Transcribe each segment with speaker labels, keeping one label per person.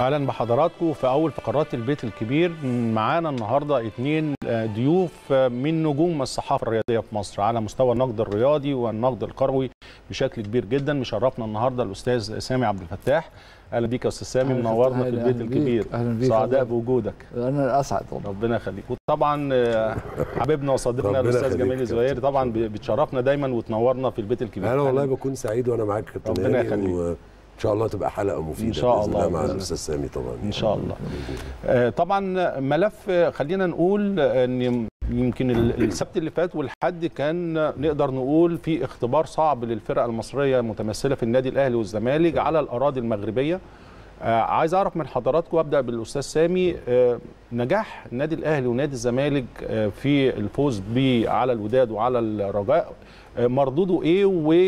Speaker 1: اهلا بحضراتكم في اول فقرات البيت الكبير معانا النهارده اثنين ضيوف من نجوم الصحافه الرياضيه في مصر على مستوى النقد الرياضي والنقد الكروي بشكل كبير جدا مشرفنا النهارده الاستاذ سامي عبد الفتاح اهلا بيك يا استاذ سامي منورنا في البيت الكبير
Speaker 2: اهلا بيك
Speaker 1: سعداء بوجودك
Speaker 2: انا اسعد والله
Speaker 1: ربنا يخليك وطبعا حبيبنا وصديقنا الاستاذ جميل الزويري طبعا بتشرفنا دايما وتنورنا في البيت الكبير
Speaker 3: انا والله بكون سعيد وانا معاك يا كابتن
Speaker 1: ربنا يخليك
Speaker 3: ان شاء الله تبقى حلقه مفيده
Speaker 1: ان شاء الله
Speaker 3: مع الاستاذ سامي طبعا
Speaker 1: ان شاء الله آه طبعا ملف خلينا نقول ان يمكن السبت اللي فات والحد كان نقدر نقول في اختبار صعب للفرقه المصريه المتمثله في النادي الاهلي والزمالك على الاراضي المغربيه آه عايز اعرف من حضراتكم ابدا بالاستاذ سامي آه نجاح النادي الاهلي ونادي الزمالك آه في الفوز ب على الوداد وعلى الرجاء مردوده ايه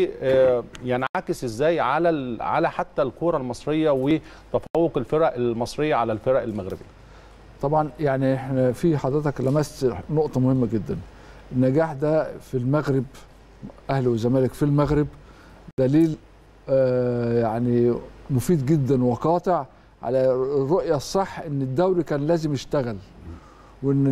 Speaker 1: وينعكس ازاي على على حتى الكره المصريه وتفوق الفرق المصريه على الفرق المغربيه
Speaker 2: طبعا يعني احنا في حضرتك لمست نقطه مهمه جدا النجاح ده في المغرب اهلي وزمالك في المغرب دليل آه يعني مفيد جدا وقاطع على الرؤيه الصح ان الدوري كان لازم يشتغل وان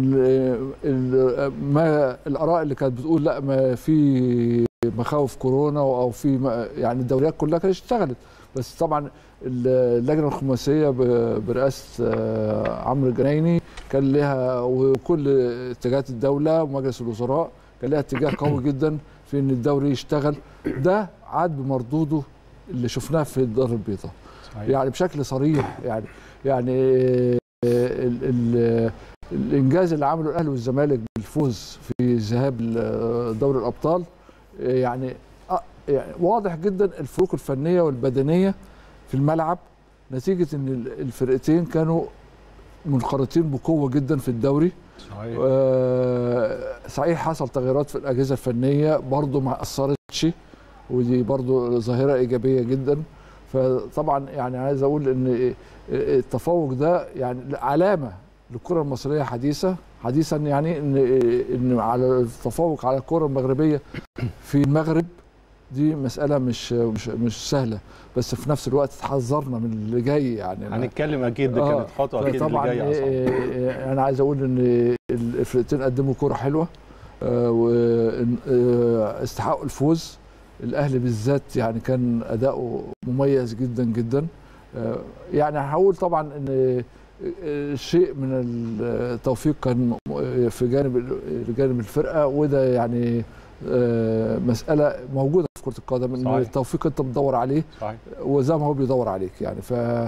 Speaker 2: ال ما الاراء اللي كانت بتقول لا ما في مخاوف كورونا او في يعني الدوريات كلها كانت اشتغلت بس طبعا اللجنه الخماسيه برئاسه عمرو الجنايني كان لها وكل اتجاهات الدوله ومجلس الوزراء كان لها اتجاه قوي جدا في ان الدوري يشتغل ده عاد بمردوده اللي شفناه في الدار البيضاء يعني بشكل صريح يعني يعني ال ال الانجاز اللي عمله الاهلي والزمالك بالفوز في ذهاب دوري الابطال يعني يعني واضح جدا الفروق الفنيه والبدنيه في الملعب نتيجه ان الفرقتين كانوا منخرطين بقوه جدا في الدوري
Speaker 1: صحيح
Speaker 2: آه صحيح حصل تغييرات في الاجهزه الفنيه برضه ما اثرتش ودي برضه ظاهره ايجابيه جدا فطبعا يعني عايز اقول ان التفوق ده يعني علامه للكره المصريه حديثه حديثا يعني ان ان على التفوق على الكره المغربيه في المغرب دي مساله مش مش مش سهله بس في نفس الوقت تحذرنا من اللي جاي يعني
Speaker 1: هنتكلم اكيد ده كانت خطوه اكيد
Speaker 2: طبعا
Speaker 1: اللي جايه
Speaker 2: انا عايز اقول ان الفرقتين قدموا كره حلوه واستحقوا الفوز الاهلي بالذات يعني كان اداؤه مميز جدا جدا يعني هقول طبعا ان شيء من التوفيق كان في جانب جانب الفرقه وده يعني مساله موجوده في كره القدم ان التوفيق انت بتدور عليه
Speaker 1: صحيح.
Speaker 2: وزي ما هو بيدور عليك يعني ف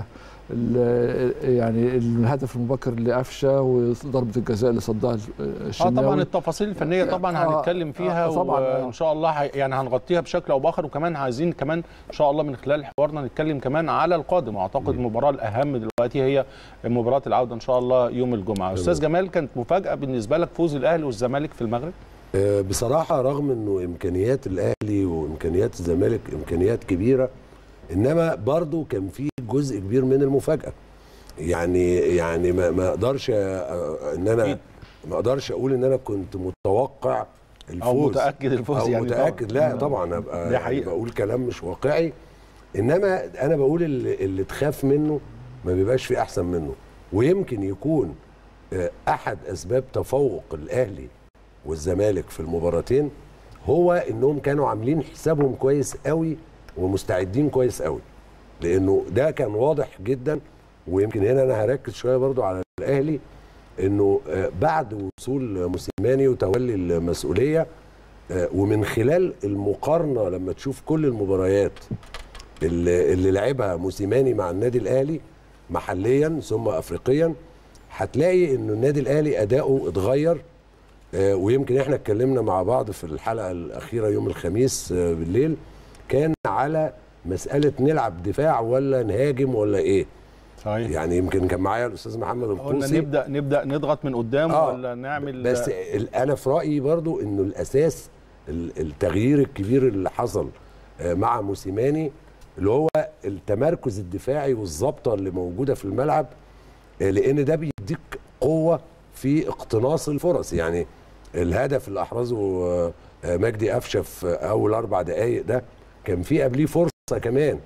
Speaker 2: يعني الهدف المبكر اللي قفشه وضربه الجزاء اللي صدها الشناوي
Speaker 1: اه طبعا التفاصيل الفنيه طبعا آه هنتكلم فيها آه طبعا وان شاء الله يعني هنغطيها بشكل او باخر وكمان عايزين كمان ان شاء الله من خلال حوارنا نتكلم كمان على القادم واعتقد المباراه الاهم دلوقتي هي مباراه العوده ان شاء الله يوم الجمعه استاذ جمال كانت مفاجاه بالنسبه لك فوز الاهلي والزمالك في المغرب
Speaker 3: بصراحه رغم انه امكانيات الاهلي وامكانيات الزمالك امكانيات كبيره انما برضو كان في جزء كبير من المفاجاه يعني يعني ما ما اقدرش ان انا ما اقدرش اقول ان انا كنت متوقع الفوز
Speaker 1: او متاكد الفوز
Speaker 3: أو
Speaker 1: يعني
Speaker 3: متاكد طبعا. لا طبعا ابقى
Speaker 1: دي حقيقة.
Speaker 3: بقول كلام مش واقعي انما انا بقول اللي, اللي تخاف منه ما بيبقاش في احسن منه ويمكن يكون احد اسباب تفوق الاهلي والزمالك في المباراتين هو انهم كانوا عاملين حسابهم كويس قوي ومستعدين كويس قوي لانه ده كان واضح جدا ويمكن هنا انا هركز شويه برضو على الاهلي انه بعد وصول موسيماني وتولي المسؤوليه ومن خلال المقارنه لما تشوف كل المباريات اللي, اللي لعبها موسيماني مع النادي الاهلي محليا ثم افريقيا هتلاقي انه النادي الاهلي اداؤه اتغير ويمكن احنا اتكلمنا مع بعض في الحلقه الاخيره يوم الخميس بالليل كان على مساله نلعب دفاع ولا نهاجم ولا ايه
Speaker 1: صحيح
Speaker 3: يعني يمكن كان معايا الاستاذ محمد القوسي
Speaker 1: نبدا نبدا نضغط من قدام آه ولا نعمل
Speaker 3: بس انا في رايي برضو انه الاساس التغيير الكبير اللي حصل مع موسيماني اللي هو التمركز الدفاعي والظبطه اللي موجوده في الملعب لان ده بيديك قوه في اقتناص الفرص يعني الهدف اللي احرزه مجدي قفشه في اول اربع دقائق ده كان في قبليه فرصه كمان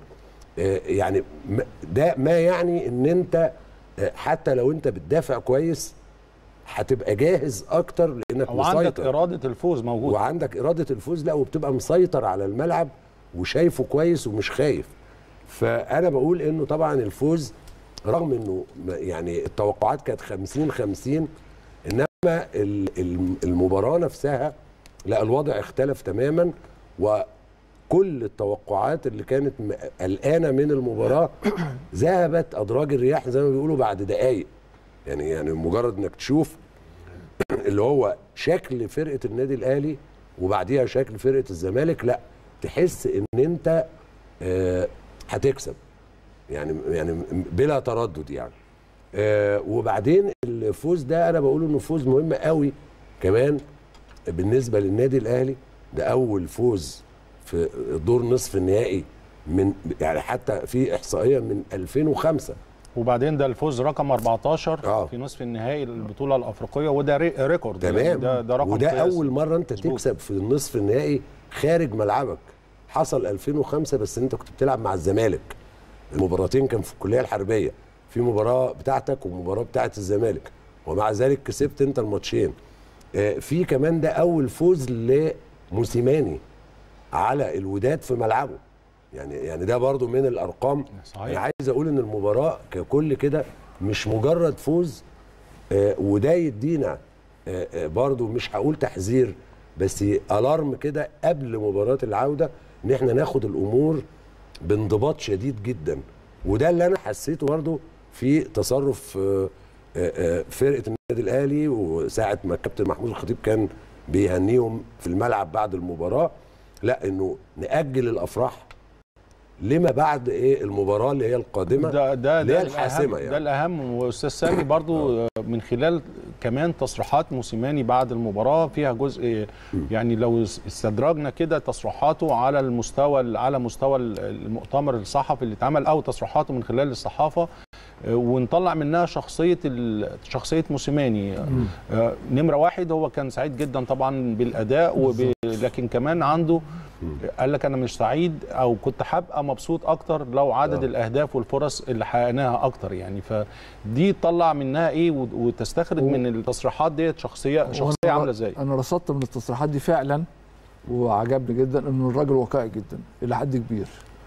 Speaker 3: آه، يعني م- ده ما يعني ان انت آه، حتى لو انت بتدافع كويس هتبقى جاهز اكتر لانك
Speaker 1: او عندك
Speaker 3: مسيطر
Speaker 1: اراده الفوز موجوده
Speaker 3: وعندك اراده الفوز لا وبتبقى مسيطر على الملعب وشايفه كويس ومش خايف فانا بقول انه طبعا الفوز رغم انه م- يعني التوقعات كانت 50 50 انما ال- ال- المباراه نفسها لا الوضع اختلف تماما وكل التوقعات اللي كانت م- قلقانه من المباراه ذهبت ادراج الرياح زي ما بيقولوا بعد دقائق يعني يعني مجرد انك تشوف اللي هو شكل فرقه النادي الاهلي وبعديها شكل فرقه الزمالك لا تحس ان انت آه، هتكسب يعني يعني بلا تردد يعني آه، وبعدين الفوز ده انا بقول انه فوز مهم قوي كمان بالنسبه للنادي الاهلي ده اول فوز في دور نصف النهائي من يعني حتى في احصائيه من 2005
Speaker 1: وبعدين ده الفوز رقم 14
Speaker 3: آه.
Speaker 1: في نصف النهائي البطوله الافريقيه وده ري- ريكورد يعني
Speaker 3: تمام
Speaker 1: ده, ده رقم
Speaker 3: وده
Speaker 1: قياسي.
Speaker 3: اول مره انت
Speaker 1: مظبوط.
Speaker 3: تكسب في النصف النهائي خارج ملعبك حصل 2005 بس انت كنت بتلعب مع الزمالك المباراتين كان في الكليه الحربيه في مباراه بتاعتك ومباراه بتاعت الزمالك ومع ذلك كسبت انت الماتشين آه، في كمان ده اول فوز لموسيماني على الوداد في ملعبه يعني يعني ده برضو من الارقام
Speaker 1: صحيح.
Speaker 3: انا عايز اقول ان المباراه ككل كده مش مجرد فوز آه، وده يدينا آه، آه، برضو مش هقول تحذير بس الارم كده قبل مباراه العوده ان احنا ناخد الامور بانضباط شديد جدا وده اللي انا حسيته برضو في تصرف آه، آه، آه، فرقه النادي الاهلي وساعه ما الكابتن محمود الخطيب كان بيهنيهم في الملعب بعد المباراه لا انه ناجل الافراح لما بعد ايه المباراه اللي هي القادمه
Speaker 1: ده ده
Speaker 3: اللي هي
Speaker 1: ده
Speaker 3: الحاسمه
Speaker 1: الأهم
Speaker 3: يعني
Speaker 1: ده الاهم واستاذ سامي برضو من خلال كمان تصريحات موسيماني بعد المباراه فيها جزء يعني لو استدرجنا كده تصريحاته على المستوى على مستوى المؤتمر الصحفي اللي اتعمل او تصريحاته من خلال الصحافه آه، ونطلع منها شخصيه ال- شخصيه موسيماني آه، نمره واحد هو كان سعيد جدا طبعا بالاداء وب... لكن كمان عنده قال لك انا مش سعيد او كنت هبقى مبسوط اكتر لو عدد
Speaker 3: آه.
Speaker 1: الاهداف والفرص اللي حققناها اكتر يعني فدي تطلع منها ايه وت- وتستخرج من التصريحات ديت شخصيه شخصيه
Speaker 2: وأنا-
Speaker 1: عامله ازاي
Speaker 2: انا رصدت من التصريحات دي فعلا وعجبني جدا انه الراجل واقعي جدا الى حد كبير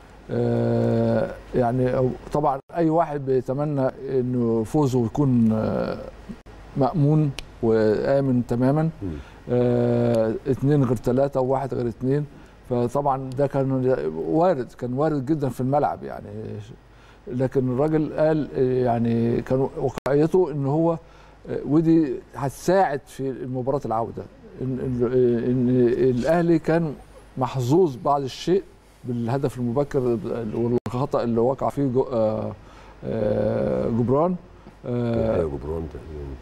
Speaker 2: آه يعني أو- طبعا اي واحد بيتمنى انه فوزه يكون آه مامون وامن تماما
Speaker 3: مم.
Speaker 2: آه اتنين غير ثلاثه وواحد غير اتنين فطبعا ده كان وارد كان وارد جدا في الملعب يعني لكن الراجل قال آه، يعني كان واقعيته ان هو آه، ودي هتساعد في مباراه العوده ان ان إن الاهلي كان محظوظ بعض الشيء بالهدف المبكر والخطا اللي وقع فيه جو- آه، آه، جبران آه،
Speaker 3: يا جبران تقريبا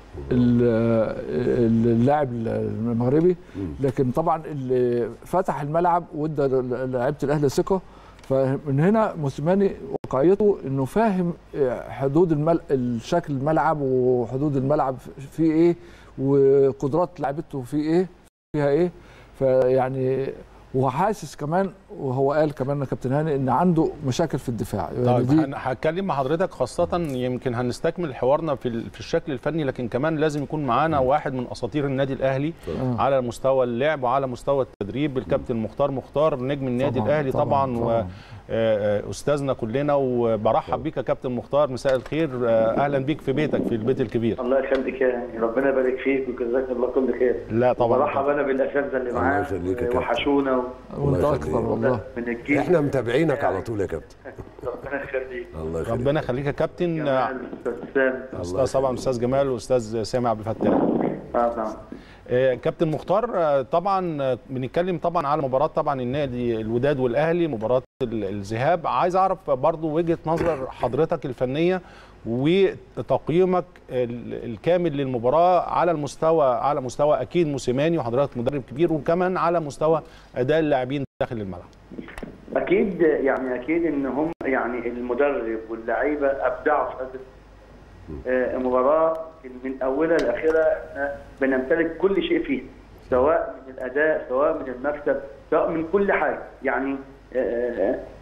Speaker 2: ال- اللاعب المغربي
Speaker 3: مم.
Speaker 2: لكن طبعا اللي فتح الملعب وادى لعيبه الاهلي ثقه فمن هنا موسيماني واقعيته انه فاهم حدود المل... الشكل الملعب وحدود الملعب فيه ايه وقدرات لعيبته فيه ايه فيها ايه فيعني وحاسس كمان وهو قال كمان كابتن هاني ان عنده مشاكل في الدفاع يعني
Speaker 1: طيب
Speaker 2: دي
Speaker 1: هن- هتكلم مع حضرتك خاصة يمكن هنستكمل حوارنا في ال- في الشكل الفني لكن كمان لازم يكون معانا واحد من اساطير النادي الاهلي
Speaker 2: آه.
Speaker 1: على مستوى اللعب وعلى مستوى التدريب الكابتن مختار مختار نجم النادي الاهلي طبعا, طبعا. واستاذنا كلنا وبرحب بيك يا كابتن مختار مساء الخير آه، اهلا بيك في بيتك في البيت الكبير
Speaker 4: الله يخليك يا ربنا يبارك فيك وجزاك الله كل خير
Speaker 1: لا طبعا
Speaker 4: برحب انا بالاساتذه اللي
Speaker 3: الله
Speaker 4: معاك
Speaker 3: يخليك يا كابتن.
Speaker 4: وحشونا
Speaker 2: وانت
Speaker 3: الله
Speaker 2: اكثر
Speaker 3: يخليك.
Speaker 2: والله
Speaker 4: من الجيل
Speaker 3: احنا متابعينك على طول يا كابتن
Speaker 4: ربنا يخليك
Speaker 3: الله يخليك
Speaker 1: ربنا يخليك يا كابتن آه،
Speaker 4: جمال استاذ سام
Speaker 3: الله
Speaker 1: استاذ طبعا
Speaker 3: يخليك.
Speaker 1: استاذ جمال واستاذ سامي عبد الفتاح
Speaker 4: اه نعم
Speaker 1: آه، كابتن مختار آه، طبعا آه، بنتكلم طبعا على مباراه طبعا النادي الوداد والاهلي مباراه ال- الذهاب عايز اعرف برضو وجهه نظر حضرتك الفنيه وتقييمك ال- الكامل للمباراه على المستوى على مستوى اكيد موسيماني وحضرتك مدرب كبير وكمان على مستوى اداء اللاعبين داخل الملعب
Speaker 4: اكيد يعني اكيد ان هم يعني المدرب واللعيبه ابدعوا في هذه آه، المباراه من اولها لاخرها إحنا بنمتلك كل شيء فيها سواء من الاداء سواء من المكسب سواء من كل حاجه يعني آه،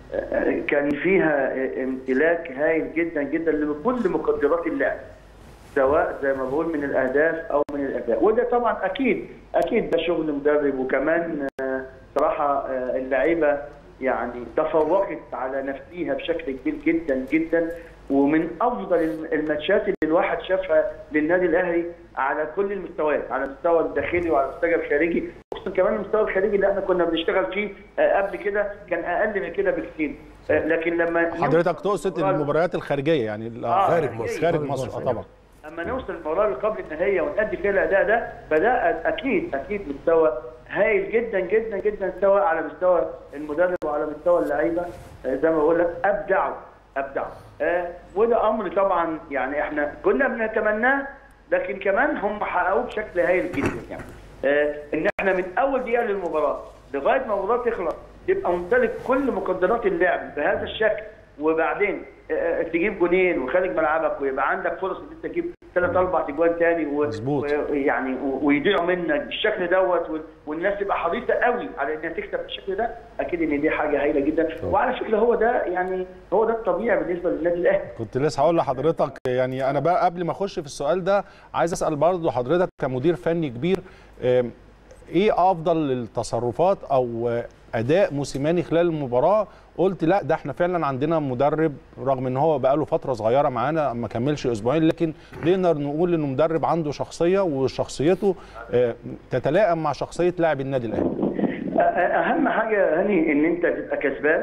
Speaker 4: آه، كان فيها آه، امتلاك هائل جدا جدا لكل مقدرات اللعب سواء زي ما بقول من الاهداف او من الاداء وده طبعا اكيد اكيد ده شغل مدرب وكمان آه، صراحه آه، اللعيبه يعني تفوقت على نفسها بشكل كبير جدا جدا ومن افضل الم- الماتشات اللي الواحد شافها للنادي الاهلي على كل المستويات على المستوى الداخلي وعلى المستوى الخارجي خصوصا كمان المستوى الخارجي اللي احنا كنا بنشتغل فيه آه، قبل كده كان اقل من كده بكتير آه، لكن لما
Speaker 1: حضرتك تقصد المباريات الخارجيه يعني ال-
Speaker 4: آه،
Speaker 3: خارج مصر.
Speaker 1: خارج مصر آه طبعا
Speaker 4: اما نوصل للمباراه اللي قبل النهائيه ونأدي فيها الاداء ده فده اكيد اكيد مستوى هايل جدا جدا جدا سواء على مستوى المدرب وعلى مستوى اللعيبه آه، زي ما بقول لك ابدعوا ابدعوا آه، وده امر طبعا يعني احنا كنا بنتمناه لكن كمان هم حققوه بشكل هايل جدا يعني آه، ان احنا من اول دقيقه للمباراه لغايه ما المباراه تخلص تبقى ممتلك كل مقدرات اللعب بهذا الشكل وبعدين آه، آه، تجيب جونين وخارج ملعبك ويبقى عندك فرص ان انت تجيب ثلاث اربع تجوان تاني و-
Speaker 1: مظبوط.
Speaker 4: و- يعني و- ويضيعوا منك بالشكل دوت وال- والناس تبقى حريصه قوي على انها تكسب بالشكل ده اكيد ان دي حاجه هايله جدا وعلى فكره هو ده يعني هو ده الطبيعي بالنسبه للنادي الاهلي
Speaker 1: كنت لسه هقول لحضرتك يعني انا بقى قبل ما اخش في السؤال ده عايز اسال برضه حضرتك كمدير فني كبير آم، ايه افضل التصرفات او آه، اداء موسيماني خلال المباراه قلت لا ده احنا فعلا عندنا مدرب رغم ان هو بقاله فتره صغيره معانا ما كملش اسبوعين لكن نقدر نقول انه مدرب عنده شخصيه وشخصيته آه، تتلائم مع شخصيه لاعب النادي الاهلي
Speaker 4: أ- اهم حاجه هاني ان انت تبقى كسبان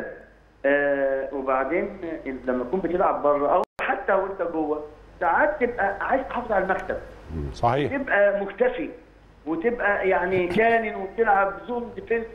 Speaker 4: آه، وبعدين لما تكون بتلعب بره او حتى وانت جوه ساعات تبقى عايز تحافظ على المكسب
Speaker 1: صحيح
Speaker 4: تبقى مكتفي وتبقى يعني كانن وبتلعب زون ديفنس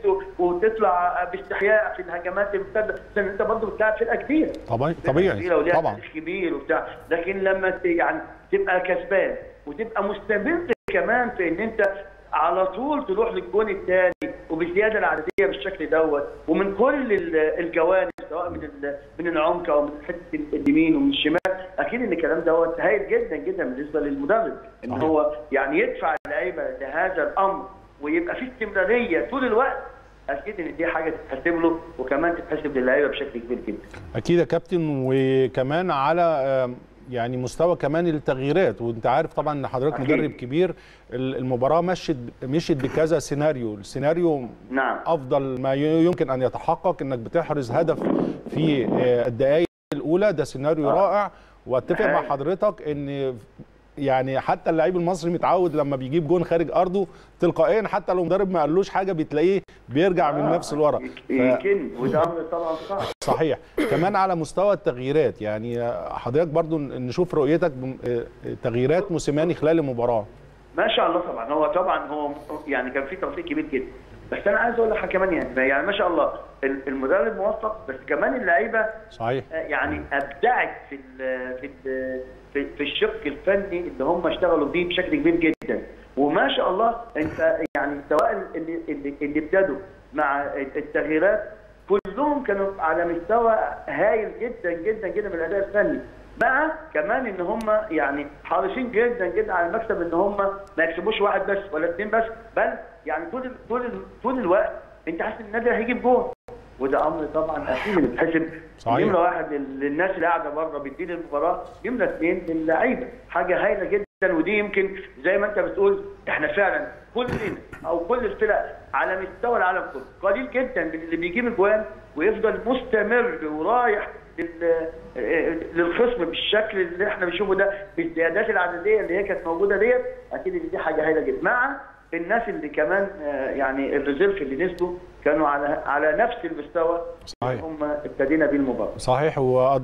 Speaker 4: وتطلع باستحياء في الهجمات المرتده لان انت برضه بتلعب فرقه كبيره
Speaker 1: طبيعي
Speaker 4: فرقة
Speaker 1: طبيعي
Speaker 4: كبيرة وليها
Speaker 1: طبعا
Speaker 4: تاريخ كبير وبتاع لكن لما ت- يعني تبقى كسبان وتبقى مستمر كمان في ان انت على طول تروح للجون الثاني وبالزياده العدديه بالشكل دوت ومن كل ال- الجوانب سواء من ال- من العمق او من حته اليمين ومن الشمال اكيد ان الكلام دوت هايل جدا جدا بالنسبه للمدرب ان
Speaker 1: صحيح.
Speaker 4: هو يعني يدفع اللعيبه لهذا الامر ويبقى في استمراريه طول الوقت اكيد ان دي حاجه تتحسب له وكمان تتحسب للعيبه بشكل كبير جدا
Speaker 1: اكيد يا كابتن وكمان على آم، يعني مستوى كمان التغييرات وانت عارف طبعا ان حضرتك
Speaker 4: أكيد.
Speaker 1: مدرب كبير ال- المباراه مشت مشت بكذا سيناريو السيناريو
Speaker 4: نعم
Speaker 1: افضل ما ي- يمكن ان يتحقق انك بتحرز هدف في آه، الدقائق الاولى ده سيناريو
Speaker 4: آه.
Speaker 1: رائع واتفق مع
Speaker 4: هاي.
Speaker 1: حضرتك ان يعني حتى اللعيب المصري متعود لما بيجيب جون خارج ارضه تلقائيا حتى لو مدرب ما قالوش حاجه بتلاقيه بيرجع من
Speaker 4: آه،
Speaker 1: نفس لورا
Speaker 4: يك-
Speaker 1: ف-
Speaker 4: يمكن وده امر طبعا صعب
Speaker 1: صحيح كمان على مستوى التغييرات يعني حضرتك برضو نشوف رؤيتك بم- تغييرات موسيماني خلال المباراه
Speaker 4: ما شاء الله طبعا هو طبعا هو يعني كان في توفيق كبير جدا بس انا عايز اقول لك حاجه كمان يعني يعني ما شاء الله ال- المدرب موفق بس كمان اللعيبه
Speaker 1: صحيح
Speaker 4: آه، يعني ابدعت في ال في ال في, في الشق الفني اللي هم اشتغلوا بيه بشكل كبير جدا وما شاء الله انت يعني سواء اللي اللي, اللي ابتدوا مع التغييرات كلهم كانوا على مستوى هايل جدا جدا جدا من الاداء الفني مع كمان ان هم يعني حريصين جدا جدا على المكسب ان هم ما يكسبوش واحد بس ولا اثنين بس بل يعني طول ال- طول ال- طول الوقت انت حاسس ان النادي هيجيب جول وده امر طبعا اكيد بيتحسب
Speaker 1: صحيح.
Speaker 4: نمره واحد لل- للناس اللي قاعده بره بتدير المباراه نمره اثنين للعيبه حاجه هايله جدا ودي يمكن زي ما انت بتقول احنا فعلا كلنا او كل الفرق على مستوى العالم كله قليل جدا من اللي بيجيب اجوان ويفضل مستمر ورايح لل- آه، للخصم بالشكل اللي احنا بنشوفه ده بالزيادات العدديه اللي هي كانت موجوده ديت اكيد ان دي حاجه هايله جدا مع الناس اللي كمان آه، يعني الريزيرف اللي نزلوا كانوا على على نفس المستوى
Speaker 1: صحيح.
Speaker 4: هم ابتدينا بيه المباراه
Speaker 1: صحيح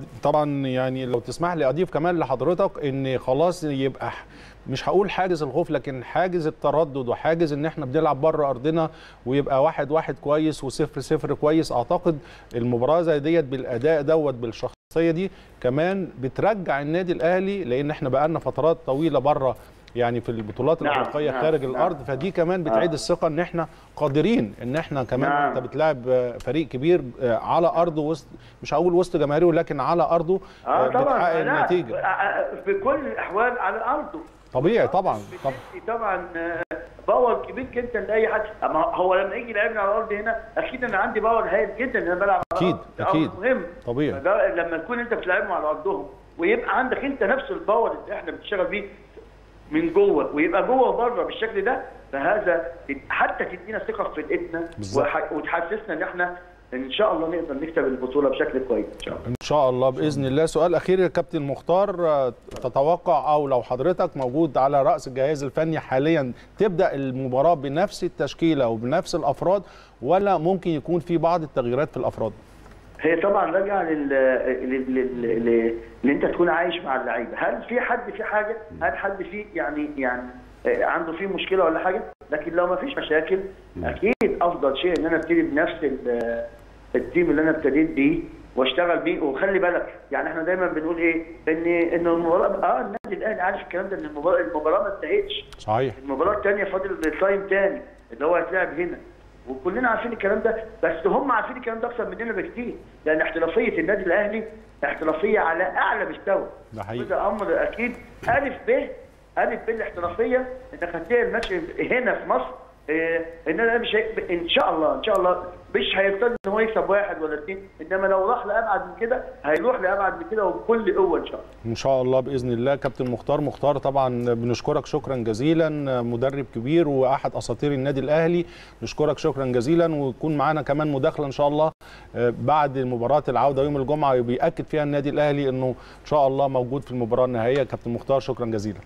Speaker 1: وطبعا يعني لو تسمح لي اضيف كمان لحضرتك ان خلاص يبقى ح- مش هقول حاجز الخوف لكن حاجز التردد وحاجز ان احنا بنلعب بره ارضنا ويبقى واحد واحد كويس وصفر صفر كويس اعتقد المباراه زي ديت بالاداء دوت بالشخصيه دي كمان بترجع النادي الاهلي لان احنا بقالنا فترات طويله بره يعني في البطولات
Speaker 4: نعم،
Speaker 1: الافريقيه
Speaker 4: نعم،
Speaker 1: خارج
Speaker 4: نعم.
Speaker 1: الارض فدي كمان بتعيد
Speaker 4: آه.
Speaker 1: الثقه ان احنا قادرين ان احنا كمان
Speaker 4: نعم.
Speaker 1: انت بتلعب آه، فريق كبير آه، على ارضه وسط مش هقول وسط جماهيره لكن على ارضه
Speaker 4: اه
Speaker 1: آه،
Speaker 4: طبعا
Speaker 1: بتحقق
Speaker 4: لا،
Speaker 1: النتيجه
Speaker 4: آه، آه، في كل الاحوال على ارضه
Speaker 1: طبيعي طبعا طبعا
Speaker 4: طبعا آه، باور كبير جدا لاي حد اما هو لما يجي يلعبني على الارض هنا اكيد انا عندي باور هايل جدا ان انا بلعب على
Speaker 1: أكيد،
Speaker 4: الأرض. ده
Speaker 1: أكيد.
Speaker 4: أمر مهم
Speaker 1: طبيعي.
Speaker 4: فده لما تكون انت بتلعبهم على ارضهم ويبقى عندك انت نفس الباور اللي احنا بنشتغل بيه من جوه ويبقى جوه وبره بالشكل ده فهذا حتى تدينا ثقه في فرقتنا
Speaker 1: بالظبط.
Speaker 4: وح- وتحسسنا ان احنا ان شاء الله نقدر نكسب البطوله بشكل كويس ان شاء الله
Speaker 1: ان شاء الله باذن الله سؤال اخير يا كابتن مختار آه، تتوقع او لو حضرتك موجود على راس الجهاز الفني حاليا تبدا المباراه بنفس التشكيله وبنفس الافراد ولا ممكن يكون في بعض التغييرات في الافراد
Speaker 4: هي طبعا راجعه لل لل- لل- لل- ان انت تكون عايش مع اللعيبه هل في حد في حاجه هل حد فيه يعني يعني آه، عنده فيه مشكله ولا حاجه لكن لو ما فيش مشاكل اكيد افضل شيء ان انا ابتدي بنفس ال- التيم اللي انا ابتديت بيه واشتغل بيه وخلي بالك يعني احنا دايما بنقول ايه ان ان المباراه اه النادي الاهلي عارف الكلام ده ان المباراه المباراه ما انتهتش
Speaker 1: صحيح
Speaker 4: المباراه الثانيه فاضل تايم تاني اللي هو هيتلعب هنا وكلنا عارفين الكلام ده بس هم عارفين الكلام ده اكثر مننا بكتير لان احترافيه النادي الاهلي احترافيه على اعلى مستوى
Speaker 1: ده حقيقي.
Speaker 4: وده امر اكيد الف ب الف ب الاحترافيه انك هتلاقي الماتش هنا في مصر إيه، ان انا مش هي... ان شاء الله ان شاء الله مش هيضطر ان هو يكسب واحد ولا اثنين انما لو راح لابعد من كده هيروح لابعد من كده وبكل قوه ان شاء الله
Speaker 1: ان شاء الله باذن الله كابتن مختار مختار طبعا بنشكرك شكرا جزيلا مدرب كبير واحد اساطير النادي الاهلي نشكرك شكرا جزيلا ويكون معانا كمان مداخله ان شاء الله آه، بعد مباراه العوده يوم الجمعه بياكد فيها النادي الاهلي انه ان شاء الله موجود في المباراه النهائيه كابتن مختار شكرا جزيلا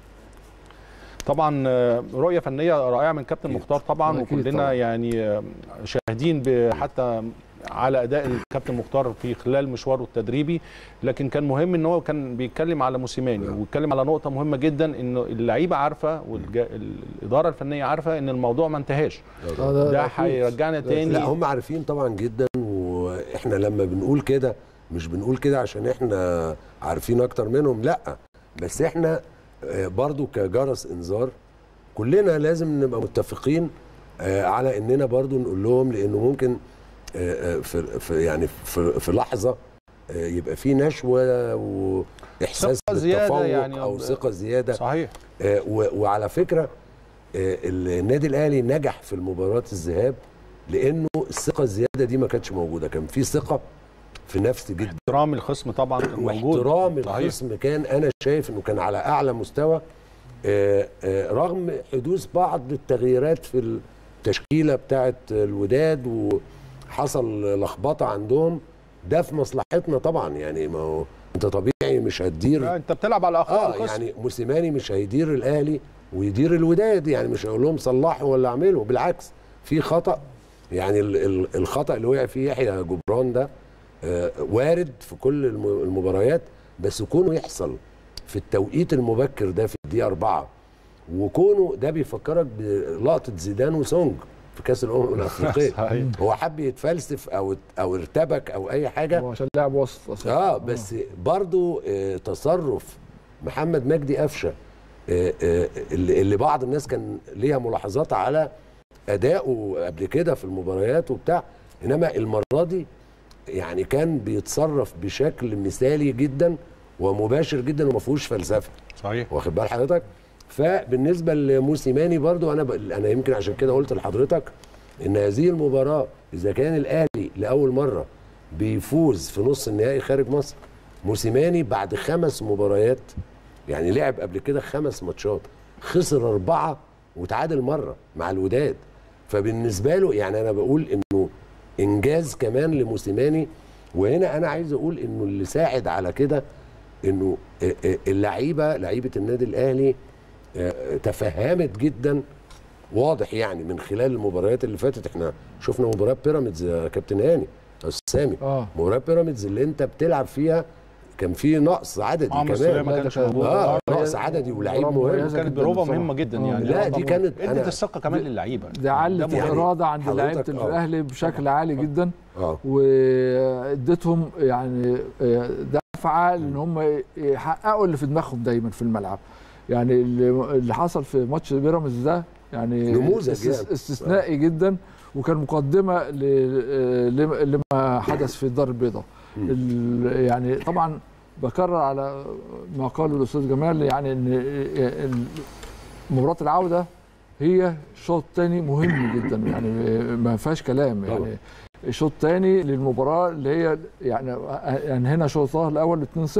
Speaker 1: طبعا آه، رؤيه فنيه رائعه من كابتن مختار طبعا
Speaker 2: أكيد
Speaker 1: وكلنا
Speaker 2: طبعاً.
Speaker 1: يعني آه، شاهدين ب- حتى على اداء الكابتن مختار في خلال مشواره التدريبي لكن كان مهم ان هو كان بيتكلم على موسيماني ويتكلم على نقطه مهمه جدا انه اللعيبه عارفه والاداره الفنيه عارفه ان الموضوع ما انتهاش
Speaker 2: آه،
Speaker 1: ده
Speaker 2: أكيد.
Speaker 1: هيرجعنا تاني
Speaker 3: لا هم عارفين طبعا جدا واحنا لما بنقول كده مش بنقول كده عشان احنا عارفين اكتر منهم لا بس احنا آه، برضو كجرس انذار كلنا لازم نبقى متفقين آه، على اننا برضو نقول لهم لانه ممكن آه، آه، في في يعني في, في لحظه آه، يبقى في نشوه واحساس
Speaker 1: ثقة زيادة
Speaker 3: بالتفوق
Speaker 1: يعني
Speaker 3: او
Speaker 1: ب-
Speaker 3: ثقه زياده
Speaker 1: صحيح
Speaker 3: آه، و- وعلى فكره آه، النادي الاهلي نجح في المباراه الذهاب لانه الثقه الزياده دي ما كانتش موجوده كان في ثقه في نفس جدا
Speaker 1: احترام الخصم طبعا كان موجود
Speaker 3: واحترام
Speaker 1: صحيح.
Speaker 3: الخصم كان انا شايف انه كان على اعلى مستوى آه، آه، رغم حدوث بعض التغييرات في التشكيله بتاعه الوداد وحصل لخبطه عندهم ده في مصلحتنا طبعا يعني ما هو انت طبيعي مش هتدير
Speaker 1: لا، انت بتلعب على اخطاء
Speaker 3: اه
Speaker 1: الخصم
Speaker 3: يعني موسيماني مش هيدير الاهلي ويدير الوداد يعني مش هيقول لهم صلحوا ولا اعملوا بالعكس في خطا يعني ال- ال- الخطا اللي وقع فيه يحيى جبران ده آه وارد في كل الم- المباريات بس كونه يحصل في التوقيت المبكر ده في الدقيقه أربعة وكونه ده بيفكرك بلقطه زيدان وسونج في كاس الامم الافريقيه
Speaker 1: صحيح.
Speaker 3: هو حب يتفلسف او او ارتبك او اي حاجه
Speaker 2: هو عشان لاعب وسط أصلاً.
Speaker 3: اه بس برضو آه تصرف محمد مجدي قفشه آه آه اللي اللي بعض الناس كان ليها ملاحظات على اداؤه قبل كده في المباريات وبتاع انما المره دي يعني كان بيتصرف بشكل مثالي جدا ومباشر جدا وما فيهوش فلسفه
Speaker 1: صحيح
Speaker 3: واخد بال حضرتك فبالنسبه لموسيماني برضو انا ب... انا يمكن عشان كده قلت لحضرتك ان هذه المباراه اذا كان الاهلي لاول مره بيفوز في نص النهائي خارج مصر موسيماني بعد خمس مباريات يعني لعب قبل كده خمس ماتشات خسر اربعه وتعادل مره مع الوداد فبالنسبه له يعني انا بقول انه انجاز كمان لموسيماني وهنا انا عايز اقول انه اللي ساعد على كده انه اللعيبه لعيبه النادي الاهلي آه، تفهمت جدا واضح يعني من خلال المباريات اللي فاتت احنا شفنا مباراه بيراميدز يا كابتن هاني يا أستاذ سامي
Speaker 2: اه
Speaker 3: مباراه بيراميدز اللي انت بتلعب فيها كان في نقص عددي
Speaker 1: عمرو السولية
Speaker 3: كمان
Speaker 1: ما
Speaker 2: لا،
Speaker 1: كانش
Speaker 2: ده كان-
Speaker 1: موجود
Speaker 3: اه
Speaker 2: مباراة-
Speaker 3: نقص عددي ولاعيب
Speaker 2: مباراة
Speaker 3: مهم
Speaker 2: مميزة
Speaker 1: كانت
Speaker 2: جداً
Speaker 1: بروفه
Speaker 2: بصراحة.
Speaker 1: مهمه جدا
Speaker 2: آه.
Speaker 1: يعني
Speaker 3: لا، دي كانت-
Speaker 1: ادت
Speaker 3: أنا-
Speaker 1: الثقه كمان للعيبه
Speaker 2: ده علت
Speaker 1: مهم.
Speaker 2: الاراده عند
Speaker 3: حضرتك-
Speaker 2: لعيبه
Speaker 3: آه.
Speaker 2: الاهلي بشكل عالي جدا
Speaker 3: اه
Speaker 2: واديتهم يعني آه، دفعه ان هم يحققوا اللي في دماغهم دايما في الملعب يعني اللي اللي حصل في ماتش بيراميدز ده يعني
Speaker 3: نموذج
Speaker 2: استس-
Speaker 3: يعني.
Speaker 2: استثنائي جدا وكان مقدمه ل- لم- لما حدث في الدار البيضاء ال- يعني طبعا بكرر على ما قاله الاستاذ جمال يعني ان ال- مباراه العوده هي شوط تاني مهم جدا يعني ما فيهاش كلام
Speaker 3: طبعا.
Speaker 2: يعني الشوط الثاني للمباراه اللي هي يعني يعني هنا شوطها الاول 2-0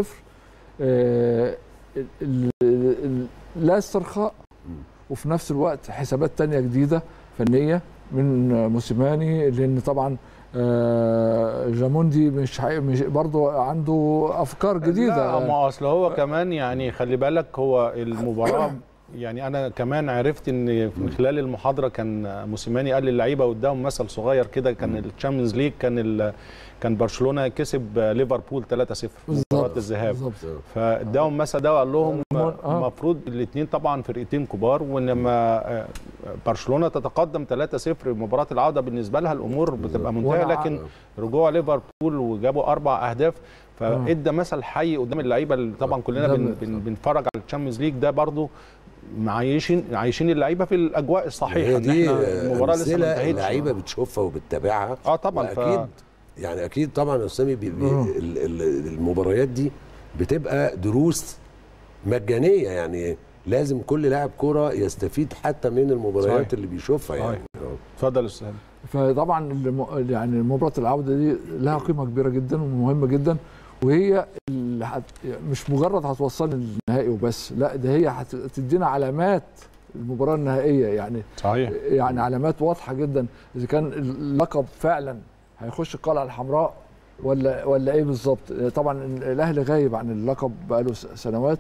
Speaker 2: آه، ال- ال- لا استرخاء وفي نفس الوقت حسابات تانية جديده فنيه من موسيماني لان طبعا آه، جاموندي مش, حي... مش برضه عنده افكار جديده
Speaker 1: لا ما اصل هو كمان يعني خلي بالك هو المباراه يعني انا كمان عرفت ان من خلال المحاضره كان موسيماني قال للعيبه قدام مثل صغير كده كان الشامبيونز ليج كان ال... كان برشلونه كسب ليفربول 3-0 مباراه الذهاب
Speaker 2: بالظبط
Speaker 1: فاداهم مثل ده وقال لهم
Speaker 2: آه.
Speaker 1: المفروض الاثنين طبعا فرقتين كبار ولما آه، برشلونه تتقدم 3-0 مباراه العوده بالنسبه لها الامور بتبقى منتهيه
Speaker 2: وأنا-
Speaker 1: لكن رجوع ليفربول وجابوا اربع اهداف فادى مثل حي قدام اللعيبه اللي طبعا كلنا
Speaker 2: ده
Speaker 1: بن
Speaker 2: ب-
Speaker 1: بن بنتفرج على الشامبيونز ليج ده برضو معيشين عايشين اللعيبه في الاجواء الصحيحه
Speaker 3: هي
Speaker 1: ان
Speaker 3: دي
Speaker 1: احنا المباراه لسه ما
Speaker 3: أمثلة
Speaker 1: انتهتش
Speaker 3: اللعيبه بتشوفها وبتتابعها
Speaker 1: اه طبعا ف...
Speaker 3: اكيد يعني اكيد طبعا يا اسامي بي بي
Speaker 2: آه.
Speaker 3: ال- ال- المباريات دي بتبقى دروس مجانيه يعني لازم كل لاعب كوره يستفيد حتى من المباريات
Speaker 1: صحيح.
Speaker 3: اللي بيشوفها يعني آه.
Speaker 1: اتفضل يا استاذ
Speaker 2: فطبعا الم... يعني مباراه العوده دي لها قيمه كبيره جدا ومهمه جدا وهي اللي هت... مش مجرد هتوصلنا للنهائي وبس لا ده هي هتدينا علامات المباراه النهائيه يعني
Speaker 1: صحيح
Speaker 2: يعني علامات واضحه جدا اذا كان اللقب فعلا هيخش القلعه الحمراء ولا ولا ايه بالظبط طبعا الاهلي غايب عن اللقب بقاله س- سنوات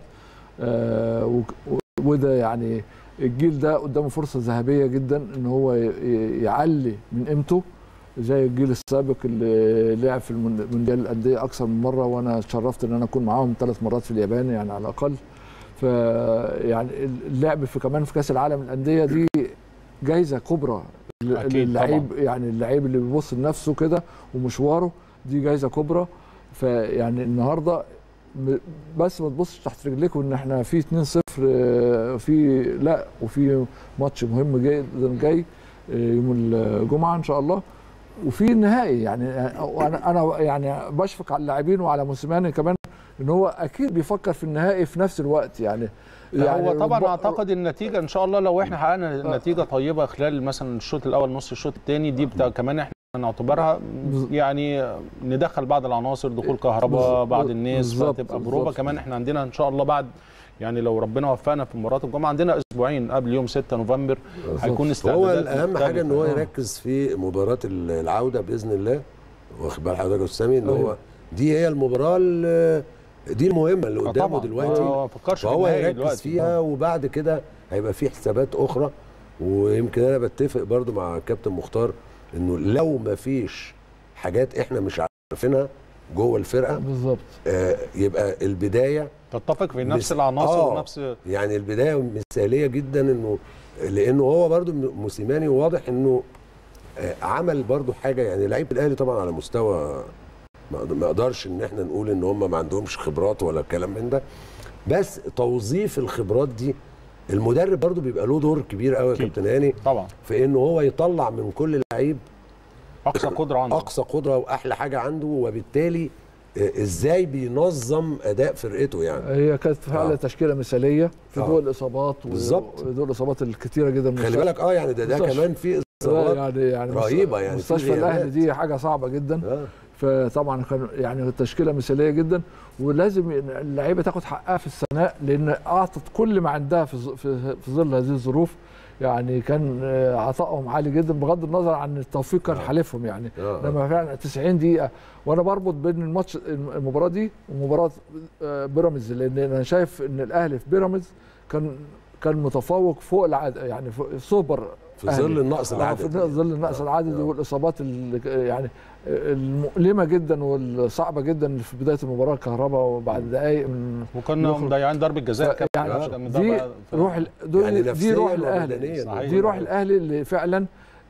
Speaker 2: آه و- و- وده يعني الجيل ده قدامه فرصه ذهبيه جدا ان هو ي- ي- يعلي من قيمته زي الجيل السابق اللي لعب في المون- مونديال الانديه اكثر من مره وانا اتشرفت ان انا اكون معاهم ثلاث مرات في اليابان يعني على الاقل ف يعني اللعب في كمان في كاس العالم للانديه دي جايزه كبرى ل-
Speaker 1: أكيد
Speaker 2: للعيب يعني اللعيب اللي بيبص لنفسه كده ومشواره دي جايزه كبرى فيعني النهارده م- بس ما تبصش تحت رجليك وان احنا في 2-0 آه، في لا وفي ماتش مهم جدا جاي آه، يوم الجمعه ان شاء الله وفي النهائي يعني انا انا يعني بشفق على اللاعبين وعلى موسيماني كمان ان هو اكيد بيفكر في النهائي في نفس الوقت يعني
Speaker 1: يعني هو طبعا
Speaker 2: رب-
Speaker 1: اعتقد النتيجه ان شاء الله لو احنا حققنا نتيجه طيبه خلال مثلا الشوط الاول نص الشوط الثاني دي بتا كمان احنا نعتبرها
Speaker 2: بز-
Speaker 1: يعني ندخل بعض العناصر دخول
Speaker 2: بز-
Speaker 1: كهرباء بعض الناس
Speaker 2: بالظبط،
Speaker 1: فتبقى
Speaker 2: بالظبط.
Speaker 1: بروفه كمان احنا عندنا ان شاء الله بعد يعني لو ربنا وفقنا في مباراه الجمعه عندنا اسبوعين قبل يوم 6 نوفمبر هيكون
Speaker 3: هو
Speaker 1: استعدادات
Speaker 3: الاهم حاجه ان هو
Speaker 1: مختلفة.
Speaker 3: يركز في مباراه العوده باذن الله واخد بال حضرتك يا أستاذ سامي ان هو
Speaker 2: أيوة.
Speaker 3: دي هي المباراه ال- دي المهمه اللي
Speaker 1: آه
Speaker 3: قدامه
Speaker 1: طبعاً.
Speaker 3: دلوقتي
Speaker 1: هو ما فكرش في
Speaker 3: فهو
Speaker 1: النهائي
Speaker 3: يركز
Speaker 1: دلوقتي.
Speaker 3: فيها وبعد كده هيبقى في حسابات اخرى ويمكن انا بتفق برضو مع كابتن مختار انه لو ما فيش حاجات احنا مش عارفينها جوه الفرقه
Speaker 2: بالظبط
Speaker 3: آه يبقى البدايه
Speaker 1: تتفق في نفس
Speaker 3: مس-
Speaker 1: العناصر
Speaker 3: آه.
Speaker 1: ونفس
Speaker 3: يعني البدايه مثاليه جدا انه لانه هو برضو موسيماني واضح انه آه، عمل برضو حاجه يعني لعيبه الاهلي طبعا على مستوى ما ما اقدرش ان احنا نقول ان هم ما عندهمش خبرات ولا الكلام من ده بس توظيف الخبرات دي المدرب برضو بيبقى له دور كبير قوي يا
Speaker 1: أكيد.
Speaker 3: كابتن هاني
Speaker 1: طبعا
Speaker 3: في انه هو يطلع من كل لعيب
Speaker 1: اقصى قدره عنده
Speaker 3: اقصى قدره واحلى حاجه عنده وبالتالي آه، ازاي بينظم اداء فرقته يعني
Speaker 2: هي كانت فعلا
Speaker 3: آه.
Speaker 2: تشكيله مثاليه في
Speaker 3: آه.
Speaker 2: ضوء الاصابات و-
Speaker 3: بالظبط.
Speaker 2: ضوء الاصابات الكثيره جدا من
Speaker 3: خلي
Speaker 2: المستشفى.
Speaker 3: بالك اه يعني ده ده
Speaker 2: مستشفى.
Speaker 3: كمان في
Speaker 2: لا،
Speaker 3: اصابات
Speaker 2: يعني يعني
Speaker 3: رهيبة يعني في
Speaker 2: مستشفى
Speaker 3: غيابات.
Speaker 2: الاهلي دي حاجه صعبه جدا
Speaker 3: آه.
Speaker 2: فطبعا كان يعني تشكيله مثاليه جدا ولازم اللعيبه تاخد حقها في الثناء لان اعطت كل ما عندها في ظ- في في ظل هذه الظروف يعني كان آه، عطائهم عالي جدا بغض النظر عن التوفيق كان حالفهم يعني
Speaker 3: آه.
Speaker 2: لما فعلا 90 دقيقه وانا بربط بين الماتش المباراه دي ومباراه آه، بيراميدز لان انا شايف ان الاهلي في بيراميدز كان كان متفوق فوق العاده يعني فوق- سوبر
Speaker 3: في
Speaker 2: أهلي.
Speaker 3: ظل النقص
Speaker 2: آه،
Speaker 3: العددي
Speaker 2: في ظل النقص العددي والاصابات اللي يعني المؤلمه جدا والصعبه جدا اللي في بدايه المباراه كهرباء وبعد دقائق من
Speaker 1: وكنا
Speaker 2: نخرج.
Speaker 1: مضيعين ضربه جزاء
Speaker 2: ف-
Speaker 1: كمان
Speaker 2: يعني
Speaker 1: مش كان
Speaker 2: دي
Speaker 1: مضيع- ف-
Speaker 2: روح ال- دول
Speaker 3: يعني
Speaker 2: دي
Speaker 3: نفسياً
Speaker 2: روح
Speaker 3: وبدنياً.
Speaker 2: الاهلي
Speaker 1: صحيح.
Speaker 2: دي روح الاهلي اللي فعلا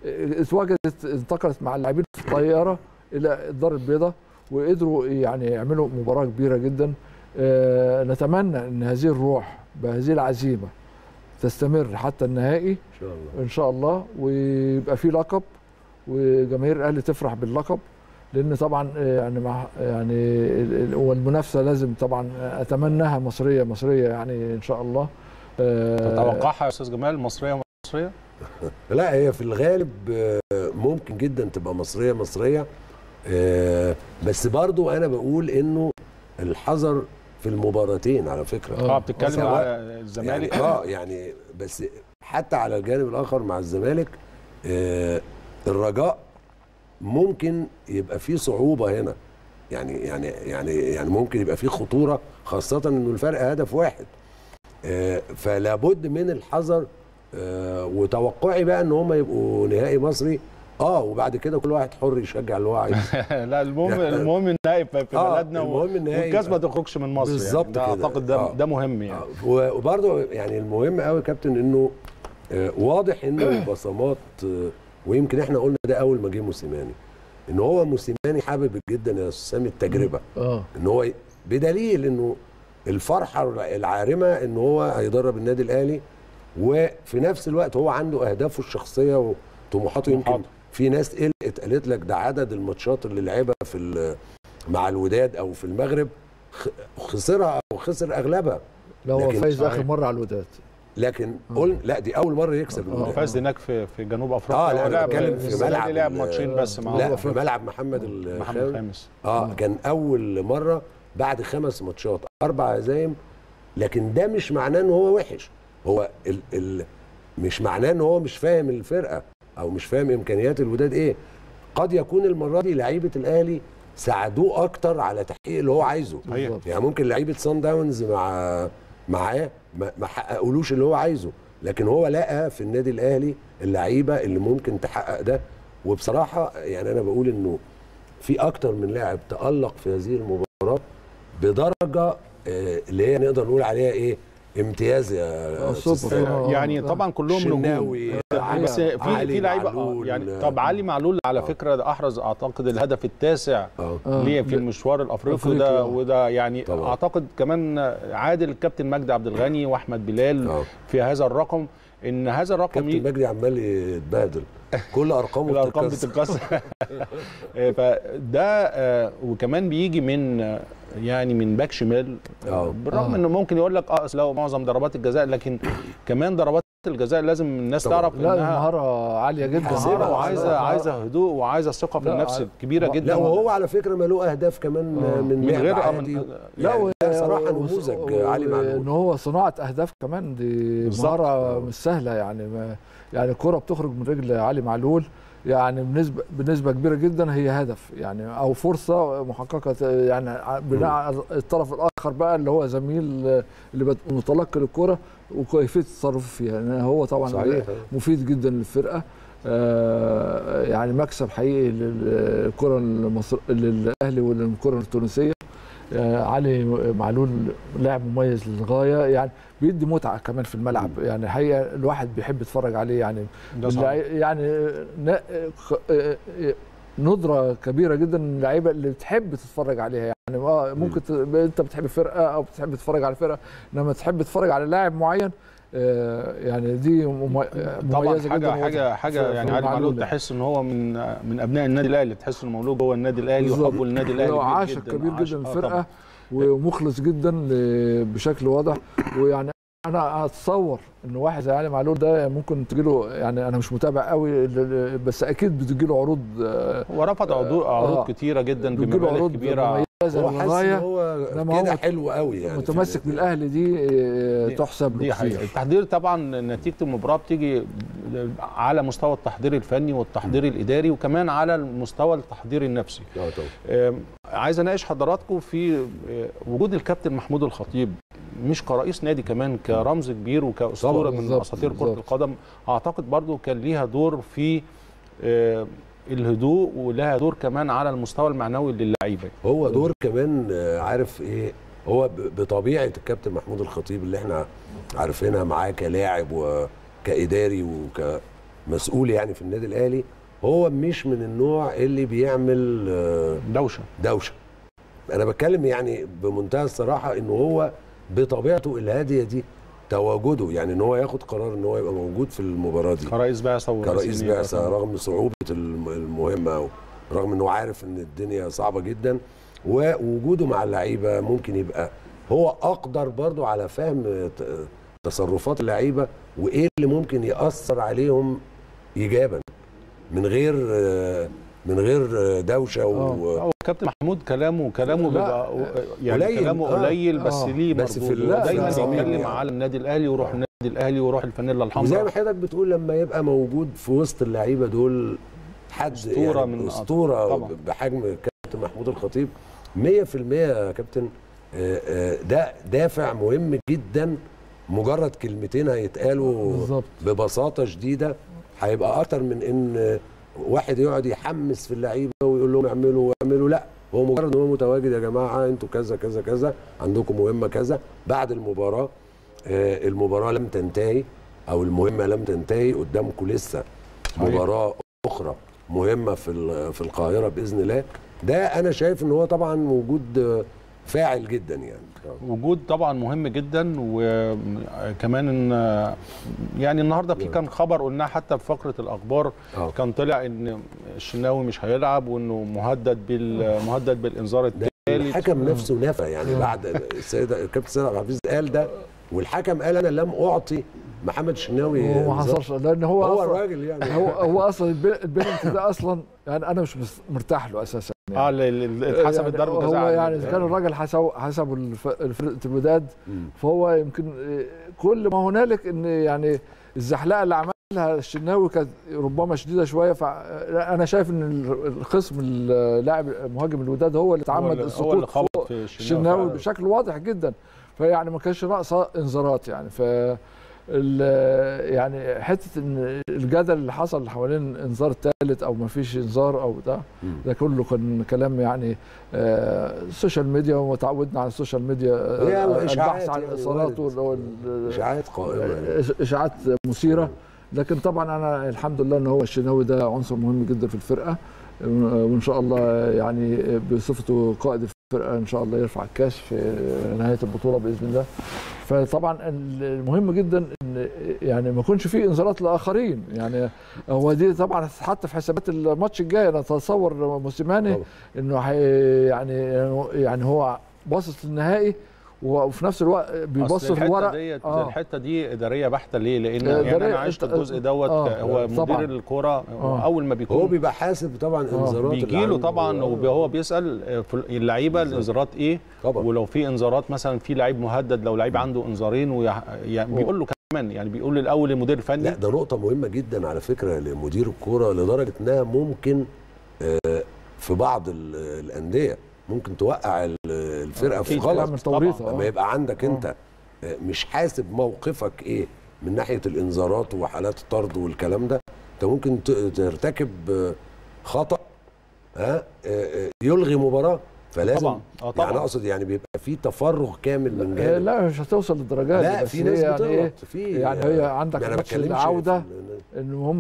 Speaker 2: اتواجدت انتقلت مع اللاعبين في الطياره الى الدار البيضاء وقدروا يعني يعملوا مباراه كبيره جدا آه، نتمنى ان هذه الروح بهذه العزيمه تستمر حتى النهائي
Speaker 3: ان شاء الله
Speaker 2: ان شاء الله ويبقى في لقب وجماهير الاهلي تفرح باللقب لان طبعا آه، يعني مع يعني ال- ال- والمنافسه لازم طبعا اتمناها مصريه مصريه يعني ان شاء الله آه،
Speaker 1: تتوقعها يا استاذ جمال مصريه مصريه
Speaker 3: لا هي في الغالب آه، ممكن جدا تبقى مصريه مصريه آه، بس برضو انا بقول انه الحذر في المباراتين على فكره
Speaker 1: اه بتتكلم
Speaker 3: سواء-
Speaker 1: على الزمالك
Speaker 3: يعني اه يعني بس حتى على الجانب الاخر مع الزمالك آه الرجاء ممكن يبقى فيه صعوبه هنا يعني يعني يعني يعني ممكن يبقى فيه خطوره خاصه انه الفرق هدف واحد آه فلا بد من الحذر آه وتوقعي بقى ان هم يبقوا نهائي مصري اه وبعد كده كل واحد حر يشجع اللي هو عايزه
Speaker 1: لا المهم
Speaker 3: يعني-
Speaker 1: المهم النهائي في في
Speaker 3: آه،
Speaker 1: بلدنا و-
Speaker 3: المهم النهائي
Speaker 1: والكاس ما
Speaker 3: يبقى-
Speaker 1: تخرجش من مصر
Speaker 3: بالظبط
Speaker 1: يعني ده
Speaker 3: كده.
Speaker 1: اعتقد ده
Speaker 3: آه.
Speaker 1: ده مهم يعني
Speaker 3: آه، و- وبرضه يعني المهم قوي يا كابتن انه آه، واضح انه البصمات آه، ويمكن احنا قلنا ده اول ما جه موسيماني ان هو موسيماني حابب جدا يا استاذ سامي التجربه
Speaker 2: اه
Speaker 3: ان هو ي- بدليل انه الفرحه العارمه ان هو هيدرب النادي الاهلي وفي نفس الوقت هو عنده اهدافه الشخصيه وطموحاته يمكن
Speaker 1: طموحاته.
Speaker 3: في ناس قلقت قالت لك ده عدد الماتشات اللي لعبها في ال- مع الوداد او في المغرب خ- خسرها او خسر اغلبها
Speaker 2: لا هو
Speaker 3: لكن
Speaker 2: فايز
Speaker 1: صحيح.
Speaker 2: اخر مره على الوداد
Speaker 3: لكن قلنا لا دي اول مره يكسب
Speaker 2: آه.
Speaker 3: الوداد.
Speaker 1: فاز هناك في في جنوب افريقيا
Speaker 3: آه، لا،
Speaker 1: هو
Speaker 3: أنا
Speaker 1: لعب-
Speaker 3: بتكلم في
Speaker 1: السنة دي
Speaker 3: ملعب
Speaker 1: لعب
Speaker 3: ال-
Speaker 1: ماتشين بس مع
Speaker 3: لا
Speaker 1: بعض.
Speaker 3: في ملعب محمد
Speaker 1: محمد
Speaker 3: الخامس
Speaker 1: الخامس
Speaker 3: اه كان اول مره بعد خمس ماتشات اربع هزايم لكن ده مش معناه ان هو وحش هو ال ال مش معناه ان هو مش فاهم الفرقه او مش فاهم امكانيات الوداد ايه قد يكون المره دي لعيبه الاهلي ساعدوه اكتر على تحقيق اللي هو عايزه
Speaker 1: صحيح.
Speaker 3: يعني ممكن لعيبه سان داونز مع معاه ما ما حققولوش اللي هو عايزه لكن هو لقى في النادي الاهلي اللعيبه اللي ممكن تحقق ده وبصراحه يعني انا بقول انه في اكتر من لاعب تالق في هذه المباراه بدرجه آه، اللي هي نقدر نقول عليها ايه امتياز يا
Speaker 2: آه،
Speaker 3: أستاذ
Speaker 2: سوبر.
Speaker 3: سامي.
Speaker 2: آه.
Speaker 1: يعني طبعا كلهم نجوم
Speaker 3: شناوي
Speaker 1: بس في
Speaker 3: علي
Speaker 1: في لعيبه آه،
Speaker 3: معلول.
Speaker 1: يعني طب علي معلول على فكره ده احرز اعتقد الهدف التاسع
Speaker 3: اه
Speaker 2: آه.
Speaker 1: ليه في المشوار الافريقي
Speaker 2: أفريقي،
Speaker 1: ده
Speaker 2: آه.
Speaker 1: وده يعني
Speaker 3: طبعا.
Speaker 1: اعتقد كمان عادل الكابتن مجدي عبد الغني واحمد بلال
Speaker 3: اه
Speaker 1: في هذا الرقم ان هذا الرقم
Speaker 3: كابتن
Speaker 1: ي-
Speaker 3: مجدي عمال يتبهدل كل ارقامه
Speaker 1: الارقام
Speaker 3: بتتكسر.
Speaker 1: بتتكسر آه، فده آه، وكمان بيجي من آه، يعني من باك شمال
Speaker 3: آه.
Speaker 1: بالرغم
Speaker 2: آه.
Speaker 1: انه ممكن يقول لك اه أصل هو معظم ضربات الجزاء لكن كمان ضربات الجزاء لازم الناس
Speaker 3: طبعا.
Speaker 1: تعرف
Speaker 2: لا
Speaker 1: انها
Speaker 2: المهاره عاليه جدا
Speaker 3: حاسبها
Speaker 1: مهارة وعايزه
Speaker 2: لا،
Speaker 1: عايزه هدوء وعايزه ثقه في
Speaker 2: لا،
Speaker 1: النفس
Speaker 2: لا،
Speaker 1: كبيره
Speaker 2: لا،
Speaker 1: جدا
Speaker 3: لا وهو على فكره ما له اهداف كمان
Speaker 2: آه.
Speaker 3: من
Speaker 1: من
Speaker 3: لعب
Speaker 1: غير
Speaker 3: عادي
Speaker 1: لا
Speaker 3: لا
Speaker 2: و-
Speaker 3: صراحه
Speaker 2: و-
Speaker 3: نموذج
Speaker 2: و-
Speaker 3: علي معلول
Speaker 2: ان هو صناعه اهداف كمان دي
Speaker 1: بالظبط.
Speaker 2: مهاره مش سهله يعني ما يعني الكره بتخرج من رجل علي معلول يعني بنسبه بنسبه كبيره جدا هي هدف يعني او فرصه محققه يعني ع- بناء على الطرف الاخر بقى اللي هو زميل اللي بت- متلقي الكره وكيفيه التصرف فيها يعني هو طبعا
Speaker 3: صحيح
Speaker 2: مفيد جدا للفرقه آه، يعني مكسب حقيقي للكره المصر للاهلي وللكره التونسيه آه، علي معلول لاعب مميز للغايه يعني بيدي متعه كمان في الملعب يعني الحقيقه الواحد بيحب يتفرج عليه يعني
Speaker 1: ده صعب.
Speaker 2: باللعي- يعني ن- خ- آه، آه، ندره كبيره جدا من اللعيبه اللي بتحب تتفرج عليها يعني اه ممكن ت- انت بتحب فرقه او بتحب تتفرج على فرقه انما تحب تتفرج على لاعب معين آه، يعني دي ممي- آه،
Speaker 1: طبعا
Speaker 2: مميزه
Speaker 1: حاجه
Speaker 2: جدا
Speaker 1: حاجه حاجه
Speaker 2: في-
Speaker 1: يعني
Speaker 2: في
Speaker 1: علي معلول
Speaker 2: معلول.
Speaker 1: تحس ان هو من من ابناء النادي الاهلي تحس انه مولود جوه النادي الاهلي
Speaker 2: بالظبط.
Speaker 1: وحبه للنادي الاهلي
Speaker 2: هو
Speaker 1: كبير
Speaker 2: عاشق
Speaker 1: جدا.
Speaker 2: كبير
Speaker 1: عاشق-
Speaker 2: جدا
Speaker 1: آه
Speaker 2: للفرقه
Speaker 1: طبعاً.
Speaker 2: ومخلص جدا ل- بشكل واضح ويعني انا اتصور ان واحد زي علي معلول ده ممكن تجيله يعني انا مش متابع قوي ل- ل- بس اكيد بتجيله عروض آه،
Speaker 1: هو رفض عروض عروض
Speaker 2: آه.
Speaker 1: كتيره جدا
Speaker 2: بتجيله
Speaker 1: بمبالغ
Speaker 2: عروض
Speaker 1: كبيره
Speaker 2: مميزه
Speaker 3: هو حاسس ان
Speaker 2: للغايه
Speaker 3: هو
Speaker 2: إنما
Speaker 3: كده
Speaker 2: هو
Speaker 3: حلو قوي يعني في
Speaker 2: متمسك
Speaker 3: النادي.
Speaker 2: بالاهلي دي آه،
Speaker 1: دي-
Speaker 2: تحسب
Speaker 1: دي
Speaker 2: له
Speaker 1: حقيقة
Speaker 2: كتير
Speaker 1: التحضير طبعا نتيجة المباراة بتيجي على مستوى التحضير الفني والتحضير الإداري وكمان على المستوى التحضير النفسي
Speaker 3: اه طبعا
Speaker 1: آم، عايز اناقش حضراتكم في آه، وجود الكابتن محمود الخطيب مش كرئيس نادي كمان كرمز كبير وكاسطوره
Speaker 2: طبعاً،
Speaker 1: من
Speaker 2: بالظبط،
Speaker 1: اساطير كره
Speaker 2: بالظبط.
Speaker 1: القدم اعتقد برضو كان ليها دور في آه، الهدوء ولها دور كمان على المستوى المعنوي للعيبه
Speaker 3: هو دور كمان آه، عارف ايه هو ب- بطبيعه الكابتن محمود الخطيب اللي احنا عارفينها معاه كلاعب وكاداري وكمسؤول يعني في النادي الاهلي هو مش من النوع اللي بيعمل آه،
Speaker 1: دوشه
Speaker 3: دوشه انا بتكلم يعني بمنتهى الصراحه ان هو بطبيعته الهاديه دي تواجده يعني ان هو ياخد قرار ان هو يبقى موجود في المباراه دي
Speaker 1: كرئيس بعثه
Speaker 3: كرئيس
Speaker 1: ورئيسين
Speaker 3: بعثه
Speaker 1: طبعاً.
Speaker 3: رغم صعوبه الم- المهمه رغم انه عارف ان الدنيا صعبه جدا ووجوده مع اللعيبه ممكن يبقى هو اقدر برضو على فهم ت- تصرفات اللعيبه وايه اللي ممكن ياثر عليهم ايجابا من غير آه، من غير آه، دوشه و...
Speaker 1: هو كابتن محمود كلامه كلامه
Speaker 2: لا،
Speaker 1: بيبقى يعني
Speaker 3: قليل.
Speaker 1: كلامه
Speaker 3: آه.
Speaker 1: قليل بس
Speaker 2: آه.
Speaker 1: ليه
Speaker 3: بس في
Speaker 1: مردود.
Speaker 3: ال-
Speaker 1: هو دايما
Speaker 2: في العموم
Speaker 1: بيتكلم
Speaker 3: يعني.
Speaker 1: على النادي الاهلي وروح النادي الاهلي وروح الفانيلا
Speaker 3: وزي
Speaker 1: الحمراء
Speaker 3: ما حضرتك بتقول لما يبقى موجود في وسط اللعيبه دول حد
Speaker 1: أسطورة
Speaker 3: يعني
Speaker 1: من-
Speaker 3: اسطوره
Speaker 1: طبعا.
Speaker 3: بحجم كابتن محمود الخطيب 100% يا كابتن آه، آه، ده دافع مهم جدا مجرد كلمتين هيتقالوا
Speaker 2: بالظبط.
Speaker 3: ببساطه شديده هيبقى اكتر من ان واحد يقعد يحمس في اللعيبه ويقول لهم اعملوا واعملوا لا هو مجرد ان هو متواجد يا جماعه انتوا كذا كذا كذا عندكم مهمه كذا بعد المباراه آه، المباراه لم تنتهي او المهمه لم تنتهي قدامكم لسه
Speaker 1: صحيح.
Speaker 3: مباراه اخرى مهمه في ال- في القاهره باذن الله ده انا شايف ان هو طبعا وجود آه، فاعل جدا يعني
Speaker 1: وجود طبعا مهم جدا وكمان ان يعني النهارده في كان خبر قلناه حتى في فقره الاخبار
Speaker 3: آه.
Speaker 1: كان طلع ان الشناوي مش هيلعب وانه مهدد بال مهدد بالانذار
Speaker 3: ده
Speaker 1: الثالث
Speaker 3: الحكم نفسه نفى يعني بعد السيد الكابتن سيد عبد الحفيظ قال ده والحكم قال انا لم اعطي محمد الشناوي
Speaker 2: هو ما
Speaker 3: إنذار.
Speaker 2: حصلش لان هو
Speaker 3: هو
Speaker 2: أصلاً-
Speaker 3: الراجل يعني
Speaker 2: هو هو اصلا الب- البنالتي ده اصلا يعني انا مش مس- مرتاح له اساسا يعني.
Speaker 1: اه ال- ال- اتحسب
Speaker 2: يعني
Speaker 1: الضربه
Speaker 2: هو
Speaker 1: جزاء
Speaker 2: يعني اذا كان الراجل حسب حسب الف- فرقه الوداد
Speaker 3: مم.
Speaker 2: فهو يمكن كل ما هنالك ان يعني الزحلقه اللي عملها الشناوي كانت ربما شديده شويه فانا شايف ان الخصم اللاعب مهاجم الوداد هو اللي
Speaker 1: هو
Speaker 2: تعمد
Speaker 1: اللي- هو
Speaker 2: السقوط
Speaker 1: اللي خبط
Speaker 2: فوق
Speaker 1: في الشناوي
Speaker 2: الشناوي
Speaker 1: فعلا.
Speaker 2: بشكل واضح جدا فيعني ما كانش ناقصه انذارات يعني ف ال- يعني حته ان الجدل اللي حصل حوالين انذار ثالث او ما فيش انذار او ده
Speaker 3: مم.
Speaker 2: ده كله كان كلام يعني آه، السوشيال ميديا وتعودنا على السوشيال ميديا
Speaker 3: هي
Speaker 2: آه،
Speaker 3: إشاعات
Speaker 2: البحث عن
Speaker 3: يعني
Speaker 2: الاصالات
Speaker 3: وارد.
Speaker 2: وال- وال-
Speaker 3: اشاعات قائمه يعني.
Speaker 2: إش- اشاعات مثيره لكن طبعا انا الحمد لله ان هو الشناوي ده عنصر مهم جدا في الفرقه وان شاء الله يعني بصفته قائد الفرقه ان شاء الله يرفع الكاس في نهايه البطوله باذن الله فطبعا المهم جدا ان يعني ما يكونش فيه انذارات لاخرين يعني هو دي طبعا هتتحط في حسابات الماتش الجاي انا اتصور موسيماني
Speaker 3: طبعا.
Speaker 2: انه حي يعني يعني هو باصص للنهائي وفي نفس الوقت بيبص
Speaker 1: أصل
Speaker 2: في
Speaker 1: الحته
Speaker 2: الورق
Speaker 1: ديت
Speaker 2: آه.
Speaker 1: الحته دي اداريه بحته ليه؟ لان
Speaker 2: آه،
Speaker 1: يعني
Speaker 2: إدارية.
Speaker 1: انا عشت
Speaker 2: أنت-
Speaker 1: الجزء دوت
Speaker 2: آه،
Speaker 1: هو
Speaker 2: طبعاً.
Speaker 1: مدير الكوره
Speaker 2: آه.
Speaker 1: اول ما
Speaker 3: هو
Speaker 1: بيكون
Speaker 3: بيبقى حاسب طبعا انذارات اللي
Speaker 1: بيجي له
Speaker 3: عنده.
Speaker 1: طبعا وهو بيسال آه، في اللعيبه
Speaker 3: بالظبط.
Speaker 1: الانذارات ايه
Speaker 3: طبعا
Speaker 1: ولو في انذارات مثلا في لعيب مهدد لو لعيب عنده انذارين ويع- يعني بيقول له كمان يعني بيقول الاول للمدير الفني
Speaker 3: لا ده نقطة مهمة جدا على فكرة لمدير الكورة لدرجة انها ممكن آه، في بعض ال- الأندية ممكن توقع ال- الفرقة في
Speaker 1: أكيد.
Speaker 3: غلط
Speaker 2: تعمل توريط
Speaker 1: طبعاً.
Speaker 3: لما
Speaker 2: آه.
Speaker 3: يبقى عندك انت آه، مش حاسب موقفك ايه من ناحية الانذارات وحالات الطرد والكلام ده انت ممكن ت- ترتكب آه، خطأ ها آه، آه، يلغي مباراة فلازم
Speaker 1: طبعا اه طبعا
Speaker 3: يعني اقصد يعني بيبقى في تفرغ كامل من
Speaker 2: آه،
Speaker 3: جانب
Speaker 2: لا مش هتوصل للدرجات دي،
Speaker 3: لا
Speaker 2: بس
Speaker 3: في
Speaker 2: هي
Speaker 3: ناس
Speaker 2: يعني ايه
Speaker 3: بتغلط في
Speaker 2: يعني هي عندك
Speaker 3: ما انا
Speaker 2: ماتش
Speaker 3: بتكلمش
Speaker 2: العودة
Speaker 3: في ال-
Speaker 2: ان هم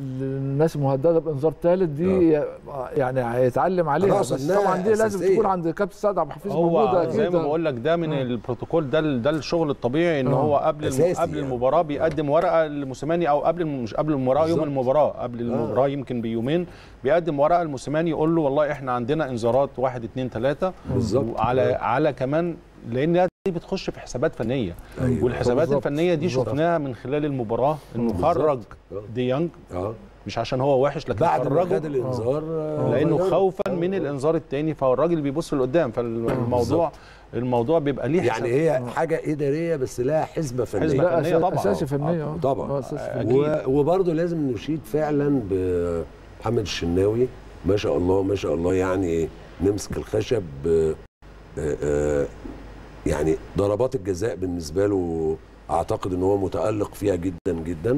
Speaker 2: الناس المهدده بانذار ثالث دي يعني هيتعلم عليها
Speaker 3: أنا أقصد
Speaker 2: بس
Speaker 3: إنها
Speaker 2: طبعا دي لازم
Speaker 3: أساسية.
Speaker 2: تكون عند كابتن سعد عبد الحفيظ
Speaker 1: هو
Speaker 2: موجوده
Speaker 1: زي
Speaker 2: اكيد
Speaker 1: ما بقول لك ده من
Speaker 2: آه.
Speaker 1: البروتوكول ده ال- ده الشغل الطبيعي ان
Speaker 2: آه.
Speaker 1: هو قبل الم...
Speaker 3: أساسي
Speaker 1: قبل
Speaker 3: يعني.
Speaker 1: المباراه بيقدم ورقه لموسيماني او قبل الم- مش قبل المباراه يوم
Speaker 3: بالظبط.
Speaker 1: المباراه قبل المباراه يمكن بيومين بيقدم ورقه لموسيماني يقول له والله احنا عندنا انذارات واحد اثنين ثلاثه
Speaker 3: بالظبط.
Speaker 1: على
Speaker 3: آه.
Speaker 1: على كمان لان دي بتخش في حسابات فنيه
Speaker 3: أيوة.
Speaker 1: والحسابات
Speaker 2: بالظبط.
Speaker 1: الفنيه دي
Speaker 2: بالظبط.
Speaker 1: شفناها من خلال المباراه انه
Speaker 3: بالظبط.
Speaker 1: خرج
Speaker 3: آه.
Speaker 1: ديانج
Speaker 3: اه
Speaker 1: مش عشان هو وحش لكن
Speaker 3: بعد ما
Speaker 1: خرجه
Speaker 3: خد الانذار آه،
Speaker 1: لانه
Speaker 3: غيره.
Speaker 1: خوفا من الانذار الثاني فالراجل بيبص لقدام فالموضوع الموضوع بيبقى ليه
Speaker 3: يعني
Speaker 1: حساب.
Speaker 3: هي حاجه اداريه بس لها حسبه فنيه
Speaker 1: حسبة
Speaker 2: لا
Speaker 1: فنية
Speaker 2: أسا-
Speaker 1: طبعاً.
Speaker 2: اساسي فنيه
Speaker 3: آه،
Speaker 2: آه.
Speaker 3: طبعاً.
Speaker 2: آه، أساسي
Speaker 1: آه،
Speaker 2: فنية.
Speaker 1: أكيد.
Speaker 3: و- وبرضه لازم نشيد فعلا بمحمد الشناوي ما شاء الله ما شاء الله يعني نمسك الخشب آه، آه، آه، يعني ضربات الجزاء بالنسبه له اعتقد ان هو متالق فيها جدا جدا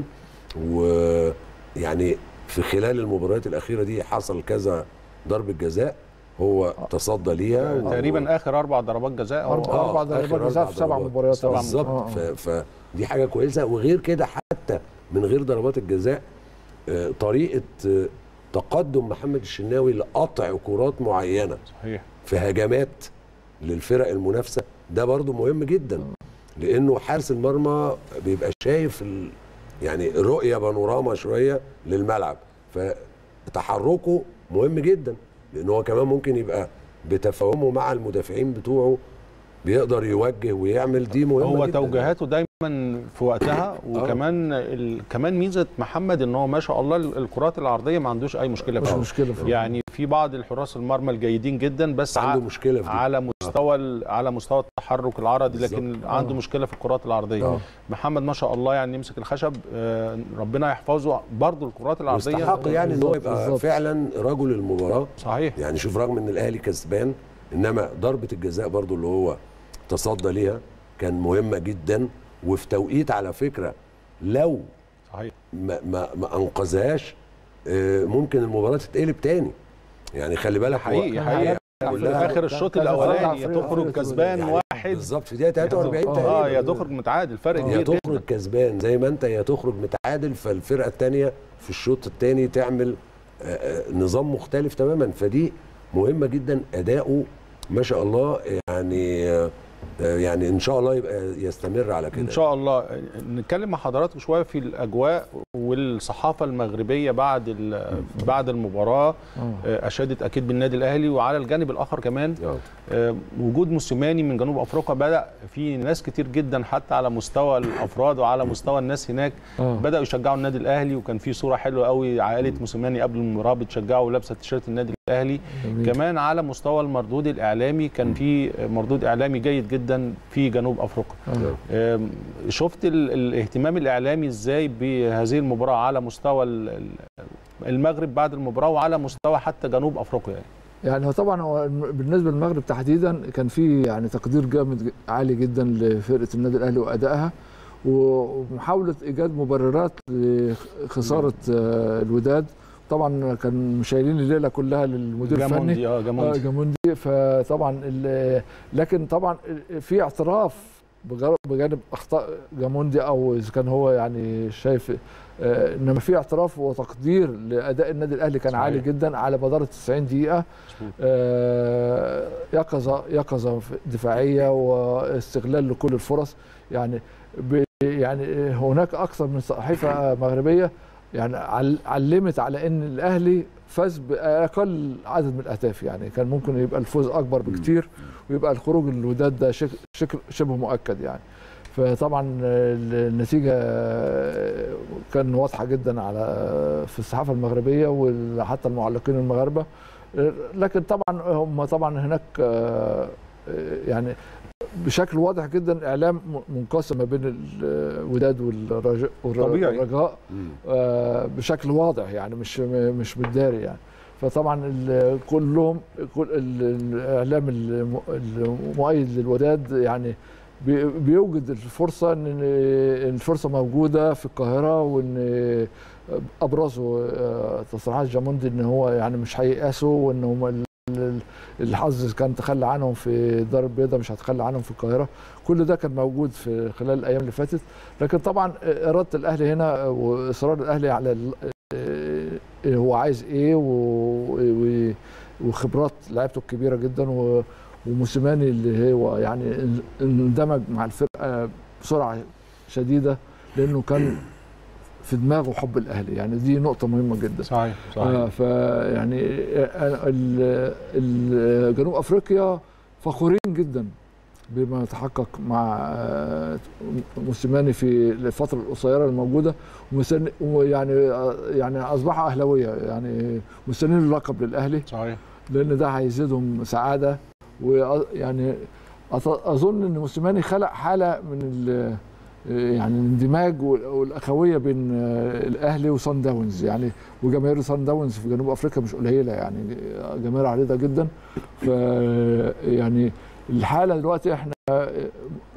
Speaker 3: ويعني في خلال المباريات الاخيره دي حصل كذا ضربه جزاء هو تصدى ليها و-
Speaker 1: تقريبا اخر اربع ضربات جزاء أو-
Speaker 2: أربع-
Speaker 3: آه،
Speaker 2: أربع
Speaker 3: آخر
Speaker 2: ضربات
Speaker 3: أربع
Speaker 2: جزاء في سبع
Speaker 3: ضربات.
Speaker 2: مباريات آه.
Speaker 3: بالظبط
Speaker 2: آه.
Speaker 3: ف- فدي حاجه كويسه وغير كده حتى من غير ضربات الجزاء آه، طريقه آه، تقدم محمد الشناوي لقطع كرات معينه
Speaker 1: صحيح
Speaker 3: في هجمات للفرق المنافسه ده برضو مهم جدا لانه حارس المرمى بيبقى شايف ال... يعني رؤيه بانوراما شويه للملعب فتحركه مهم جدا لان هو كمان ممكن يبقى بتفاهمه مع المدافعين بتوعه بيقدر يوجه ويعمل دي مهمه
Speaker 1: هو
Speaker 3: جدا
Speaker 1: توجيهاته دايما في وقتها وكمان ال... كمان ميزه محمد ان هو ما شاء الله الكرات العرضيه ما عندوش اي مشكله
Speaker 2: مش
Speaker 1: فيها
Speaker 2: مشكله في
Speaker 1: يعني في بعض الحراس المرمى الجيدين جدا بس
Speaker 3: عنده
Speaker 1: ع-
Speaker 3: مشكله في دي.
Speaker 1: على مستوى ال- على مستوى التحرك العرضي لكن
Speaker 3: بالظبط.
Speaker 1: عنده
Speaker 2: آه.
Speaker 1: مشكله في الكرات العرضيه
Speaker 2: آه.
Speaker 1: محمد ما شاء الله يعني يمسك الخشب آه، ربنا يحفظه برضه الكرات العرضيه
Speaker 3: يستحق يعني ان هو
Speaker 2: بالظبط،
Speaker 3: يبقى
Speaker 2: بالظبط.
Speaker 3: فعلا رجل المباراه
Speaker 1: صحيح
Speaker 3: يعني شوف رغم ان الاهلي كسبان انما ضربه الجزاء برضو اللي هو تصدى ليها كان مهمه جدا وفي توقيت على فكره لو
Speaker 1: صحيح
Speaker 3: ما, ما, ما انقذهاش آه، ممكن المباراه تتقلب تاني يعني خلي بالك هو-
Speaker 1: حقيقي
Speaker 2: كان
Speaker 1: حقيقي
Speaker 2: هيرجع
Speaker 1: في
Speaker 3: كلها-
Speaker 1: اخر الشوط
Speaker 2: كان
Speaker 1: الاولاني يا
Speaker 2: هيرجع
Speaker 1: تخرج
Speaker 2: فريق-
Speaker 1: كسبان
Speaker 3: يعني
Speaker 1: واحد
Speaker 3: بالظبط في دقيقه 43
Speaker 2: آه،
Speaker 3: تقريبا
Speaker 1: اه يا تخرج متعادل فرق
Speaker 2: آه.
Speaker 3: يا
Speaker 1: كبير
Speaker 3: تخرج كسبان زي ما انت يا تخرج متعادل فالفرقه الثانيه في الشوط الثاني تعمل آه، آه، نظام مختلف تماما فدي مهمه جدا اداؤه ما شاء الله يعني آه، آه، يعني ان شاء الله يبقى يستمر على كده
Speaker 1: ان شاء الله نتكلم مع حضراتكم شويه في الاجواء والصحافه المغربيه بعد ال- بعد المباراه
Speaker 2: آه.
Speaker 1: آه، اشادت اكيد بالنادي الاهلي وعلى الجانب الاخر كمان
Speaker 3: آه.
Speaker 1: آه، وجود موسيماني من جنوب افريقيا بدا في ناس كتير جدا حتى على مستوى الافراد وعلى مستوى الناس هناك
Speaker 2: آه.
Speaker 1: بداوا يشجعوا النادي الاهلي وكان في صوره حلوه قوي عائله موسيماني قبل المباراه بتشجعه ولابسه تيشيرت النادي الاهلي
Speaker 2: جميل.
Speaker 1: كمان على مستوى المردود الاعلامي كان في مردود اعلامي جيد جدا في جنوب افريقيا
Speaker 2: آه.
Speaker 1: آم، شفت ال- الاهتمام الاعلامي ازاي بهذه المباراه على مستوى ال- ال- المغرب بعد المباراه وعلى مستوى حتى جنوب افريقيا يعني.
Speaker 2: يعني هو طبعا هو الم- بالنسبه للمغرب تحديدا كان في يعني تقدير جامد ج- عالي جدا لفرقه النادي الاهلي وادائها و- ومحاوله ايجاد مبررات لخساره آه، الوداد طبعا كان شايلين الليله كلها للمدير الفني
Speaker 1: جاموندي اه
Speaker 2: آه،
Speaker 1: جاموندي
Speaker 2: جاموندي فطبعا ال- لكن طبعا في اعتراف بجر- بجانب اخطاء جاموندي او اذا كان هو يعني شايف آه، انما في اعتراف وتقدير لاداء النادي الاهلي كان
Speaker 1: صحيح.
Speaker 2: عالي جدا على مدار 90 دقيقه
Speaker 1: مظبوط.
Speaker 2: آه، يقظه يقظه دفاعيه واستغلال لكل الفرص يعني ب- يعني هناك اكثر من صحيفه مغربيه يعني عل- علمت على ان الاهلي فاز باقل عدد من الاهداف يعني كان ممكن يبقى الفوز اكبر بكتير ويبقى الخروج الوداد ده شك- شكل شبه مؤكد يعني فطبعا النتيجه كان واضحه جدا على في الصحافه المغربيه وحتى المعلقين المغاربه لكن طبعا هم طبعا هناك آه، يعني بشكل واضح جدا اعلام منقسم ما بين الوداد والرجاء
Speaker 1: طبيعي.
Speaker 2: والرجاء
Speaker 3: مم.
Speaker 2: آه، بشكل واضح يعني مش مش متداري يعني فطبعا ال- كلهم كل ال- الاعلام الم- المؤيد للوداد يعني بي- بيوجد الفرصه ان الفرصه موجوده في القاهره وان ابرزوا آه، تصريحات جاموندي ان هو يعني مش هييأسوا وان هم ال- ال- الحظ كان تخلى عنهم في دار البيضاء مش هتخلى عنهم في القاهره كل ده كان موجود في خلال الايام اللي فاتت لكن طبعا اراده الاهلي هنا واصرار الاهلي على ال- آه، هو عايز ايه و- و- وخبرات لعيبته الكبيره جدا و- وموسيماني اللي هو يعني اندمج مع الفرقه بسرعه شديده لانه كان في دماغه حب الاهلي يعني دي نقطه مهمه جدا
Speaker 1: صحيح
Speaker 2: آه
Speaker 1: صحيح
Speaker 2: فيعني آه، ال- ال- جنوب افريقيا فخورين جدا بما تحقق مع آه، موسيماني في الفتره القصيره الموجوده ومستن- ويعني آه، يعني اصبحوا اهلاويه يعني مستنيين اللقب للاهلي
Speaker 1: صحيح
Speaker 2: لان ده هيزيدهم سعاده ويعني أظ- اظن ان موسيماني خلق حاله من ال- يعني الاندماج وال- والاخويه بين آه، الاهلي وصن داونز يعني وجماهير صن داونز في جنوب افريقيا مش قليله يعني جماهير عريضه جدا ف يعني الحاله دلوقتي احنا آه،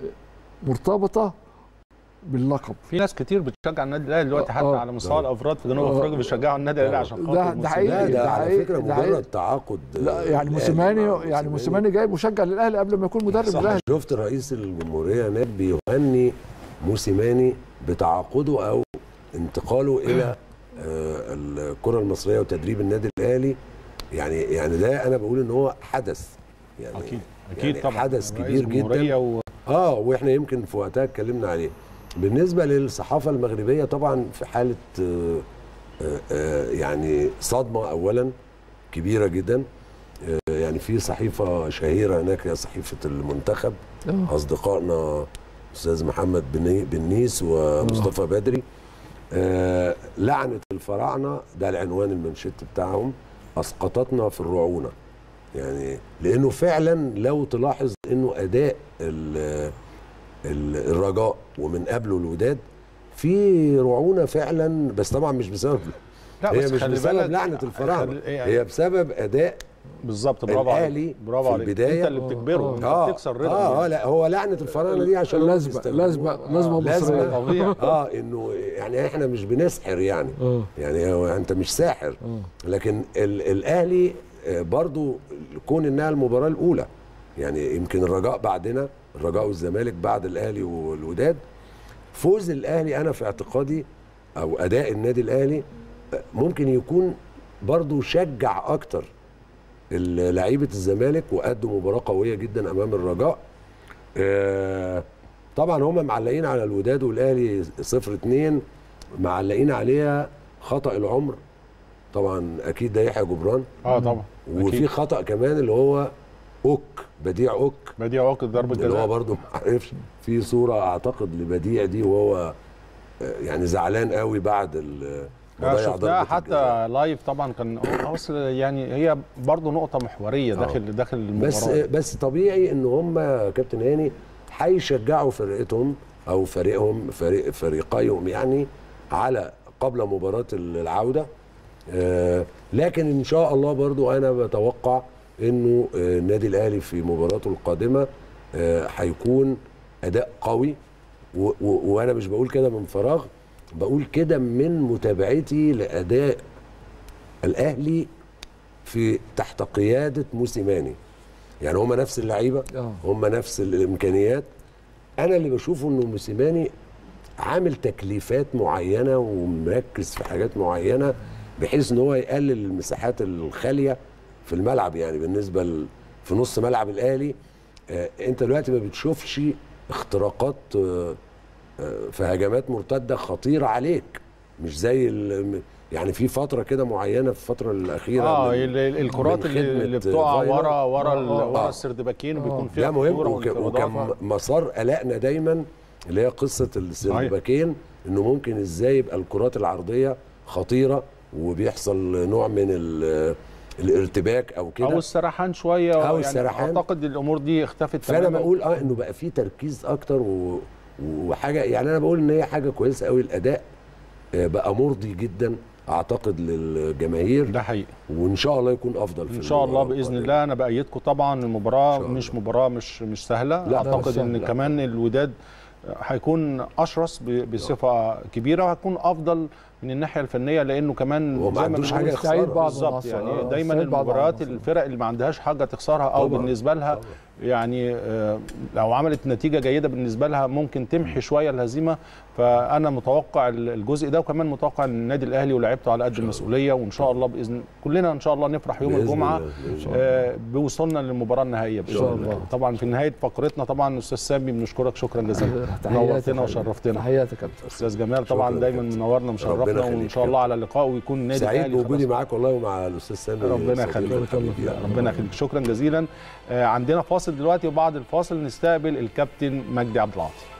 Speaker 2: مرتبطه باللقب
Speaker 1: في ناس كتير بتشجع النادي الاهلي دلوقتي حتى
Speaker 2: آه.
Speaker 1: على مستوى
Speaker 3: آه.
Speaker 1: الافراد في جنوب
Speaker 2: آه.
Speaker 1: افريقيا بيشجعوا النادي الاهلي عشان
Speaker 2: ده-
Speaker 1: خاطر
Speaker 2: ده
Speaker 1: موسيماني.
Speaker 2: حقيقي.
Speaker 3: لا ده
Speaker 2: ده
Speaker 3: على
Speaker 2: حقيقي-
Speaker 3: فكره
Speaker 2: ده حقيقي.
Speaker 3: مجرد تعاقد
Speaker 2: لا يعني
Speaker 3: الأهلي
Speaker 2: موسيماني
Speaker 3: مع
Speaker 2: يعني موسيماني جاي مشجع للاهلي قبل ما يكون مدرب
Speaker 3: صح
Speaker 2: الاهلي
Speaker 3: شفت رئيس الجمهوريه هناك بيهني موسيماني بتعاقده او انتقاله الى آه، الكره المصريه وتدريب النادي الاهلي يعني يعني ده انا بقول ان هو حدث يعني
Speaker 1: اكيد اكيد
Speaker 3: يعني
Speaker 1: طبعا
Speaker 3: حدث
Speaker 1: رئيس
Speaker 3: كبير جدا
Speaker 1: جمهورية و...
Speaker 3: اه واحنا يمكن في وقتها اتكلمنا عليه بالنسبه للصحافه المغربيه طبعا في حاله آه، آه، آه، يعني صدمه اولا كبيره جدا آه، يعني في صحيفه شهيره هناك هي صحيفه المنتخب
Speaker 2: آه.
Speaker 3: اصدقائنا استاذ محمد بني- بنيس ومصطفى بدري آه لعنه الفراعنه ده العنوان المنشط بتاعهم اسقطتنا في الرعونه يعني لانه فعلا لو تلاحظ انه اداء ال- ال- الرجاء ومن قبله الوداد في رعونه فعلا بس طبعا مش بسبب
Speaker 1: لا
Speaker 3: هي
Speaker 1: بس
Speaker 3: مش
Speaker 1: خلي
Speaker 3: بسبب
Speaker 1: بالك-
Speaker 3: لعنه الفراعنه
Speaker 1: خلي- إيه
Speaker 3: هي بسبب اداء
Speaker 1: بالظبط برافو
Speaker 3: الأهلي
Speaker 1: عليك برافو
Speaker 3: في
Speaker 1: عليك
Speaker 3: البداية-
Speaker 1: انت اللي بتجبره انت
Speaker 3: اه
Speaker 1: بتكسر رضا
Speaker 3: اه, آه
Speaker 1: الناس.
Speaker 3: لا هو لعنه الفراعنه دي عشان هم
Speaker 2: لازمه
Speaker 3: بيستخدموها.
Speaker 2: لازمه لازمه
Speaker 3: لازمة.
Speaker 2: مصريه
Speaker 1: طبيعي
Speaker 3: اه انه يعني احنا مش بنسحر يعني
Speaker 2: اه
Speaker 3: يعني هو انت مش ساحر
Speaker 2: اه
Speaker 3: لكن ال الاهلي آه، برضو كون انها المباراه الاولى يعني يمكن الرجاء بعدنا الرجاء والزمالك بعد الاهلي والوداد فوز الاهلي انا في اعتقادي او اداء النادي الاهلي آه، ممكن يكون برضو شجع اكتر ال- لعيبه الزمالك وادوا مباراه قويه جدا امام الرجاء آه، طبعا هم معلقين على الوداد والاهلي 0 2 معلقين عليها خطا العمر طبعا اكيد ده يحيى جبران
Speaker 1: اه طبعا
Speaker 3: وفي
Speaker 1: أكيد.
Speaker 3: خطا كمان اللي هو اوك بديع اوك
Speaker 1: بديع عقد ضربه
Speaker 3: اللي هو
Speaker 1: جزاء
Speaker 3: برضه ما عرفش في صوره اعتقد لبديع دي وهو آه، يعني زعلان قوي بعد ال- ما
Speaker 1: آه،
Speaker 3: ضيع
Speaker 1: شفناها
Speaker 3: ضربة الجزاء.
Speaker 1: حتى لايف طبعا كان اصل يعني هي برضه نقطه محوريه داخل داخل المباراه
Speaker 3: بس بس طبيعي ان هم يا كابتن هاني هيشجعوا فرقتهم او فريقهم فريق فريقيهم يعني على قبل مباراه العوده آه، لكن ان شاء الله برضو انا بتوقع انه آه، النادي الاهلي في مباراته القادمه آه، هيكون اداء قوي و- و- وانا مش بقول كده من فراغ بقول كده من متابعتي لاداء الاهلي في تحت قياده موسيماني يعني هم نفس اللعيبه
Speaker 2: آه.
Speaker 3: هم نفس الامكانيات انا اللي بشوفه انه موسيماني عامل تكليفات معينه ومركز في حاجات معينه بحيث ان هو يقلل المساحات الخاليه في الملعب يعني بالنسبه ل... في نص ملعب الاهلي آه انت دلوقتي ما بتشوفش اختراقات آه آه في هجمات مرتده خطيره عليك مش زي ال... يعني في فتره كده معينه في الفتره الاخيره
Speaker 1: اه
Speaker 3: من-
Speaker 1: ال- ال- الكرات
Speaker 3: من
Speaker 1: اللي,
Speaker 3: خدمة
Speaker 1: اللي بتقع
Speaker 3: فايلر.
Speaker 1: ورا ورا ال-
Speaker 2: آه،
Speaker 1: ورا
Speaker 3: آه.
Speaker 1: السردباكين وبيكون فيها
Speaker 3: ده مهم
Speaker 1: خطورة
Speaker 3: وك-
Speaker 1: وانفرادات.
Speaker 3: وكان مسار قلقنا دايما اللي هي قصه السردباكين انه ممكن ازاي يبقى الكرات العرضيه خطيره وبيحصل نوع من ال- الارتباك او
Speaker 1: او
Speaker 3: كده
Speaker 1: السرحان شويه
Speaker 3: أو
Speaker 1: يعني
Speaker 3: السرحان.
Speaker 1: اعتقد الامور دي اختفت
Speaker 3: فانا
Speaker 1: تماماً.
Speaker 3: بقول اه انه بقى في تركيز اكتر و... وحاجه يعني انا بقول ان هي حاجه كويسه قوي الاداء آه، بقى مرضي جدا اعتقد للجماهير
Speaker 1: ده حقيقي
Speaker 3: وان شاء الله يكون افضل في
Speaker 1: ان شاء الله
Speaker 3: المباراة
Speaker 1: باذن
Speaker 3: القادمة.
Speaker 1: الله انا بايدكم طبعا المباراه
Speaker 3: إن شاء
Speaker 1: مش
Speaker 3: الله.
Speaker 1: مباراه مش مش سهله
Speaker 3: لا،
Speaker 1: اعتقد
Speaker 2: مش
Speaker 1: ان
Speaker 2: سهلة.
Speaker 1: كمان الوداد هيكون اشرس ب- بصفه كبيره وهيكون افضل من الناحيه الفنيه لانه كمان
Speaker 3: هو ما
Speaker 1: زي ما
Speaker 3: عندوش
Speaker 1: بنقول
Speaker 3: حاجة
Speaker 2: يستعيد
Speaker 3: يخسرها.
Speaker 2: بعض
Speaker 1: بالظبط
Speaker 2: العناصر.
Speaker 1: يعني
Speaker 2: آه،
Speaker 1: دايما
Speaker 2: يستعيد بعض
Speaker 1: المباريات
Speaker 2: العناصر.
Speaker 1: الفرق اللي ما عندهاش حاجه تخسرها او
Speaker 3: طبعاً.
Speaker 1: بالنسبه لها
Speaker 3: طبعاً.
Speaker 1: يعني آه، لو عملت نتيجه جيده بالنسبه لها ممكن تمحي شويه الهزيمه فانا متوقع الجزء ده وكمان متوقع ان النادي الاهلي ولاعيبته على قد المسؤوليه وان شاء الله باذن كلنا ان شاء الله نفرح يوم
Speaker 3: بإذن
Speaker 1: الجمعه
Speaker 3: الله. إن شاء
Speaker 1: آه، بوصولنا للمباراه النهائيه باذن
Speaker 2: شاء
Speaker 1: الله
Speaker 2: الله.
Speaker 1: طبعا في نهايه فقرتنا طبعا استاذ سامي بنشكرك شكرا جزيلا
Speaker 2: تحياتي
Speaker 1: نورتنا
Speaker 2: حبيبي.
Speaker 1: وشرفتنا
Speaker 2: تحياتي يا كابتن
Speaker 1: استاذ جمال طبعا
Speaker 3: شكراً
Speaker 1: دايما
Speaker 3: يا كابتن.
Speaker 1: منورنا
Speaker 3: ربنا
Speaker 1: ومشرفنا
Speaker 3: يخليك
Speaker 1: وان شاء
Speaker 3: يا
Speaker 1: الله على لقاء ويكون النادي
Speaker 3: سعيد
Speaker 1: الاهلي
Speaker 3: بوجودي
Speaker 1: خلاص.
Speaker 3: معاك والله ومع الاستاذ سامي
Speaker 1: ربنا
Speaker 3: صديقي
Speaker 1: يخليك
Speaker 3: الحبيب يعني.
Speaker 1: ربنا يخليك شكرا جزيلا آه، عندنا فاصل دلوقتي وبعد الفاصل نستقبل الكابتن مجدي عبد العاطي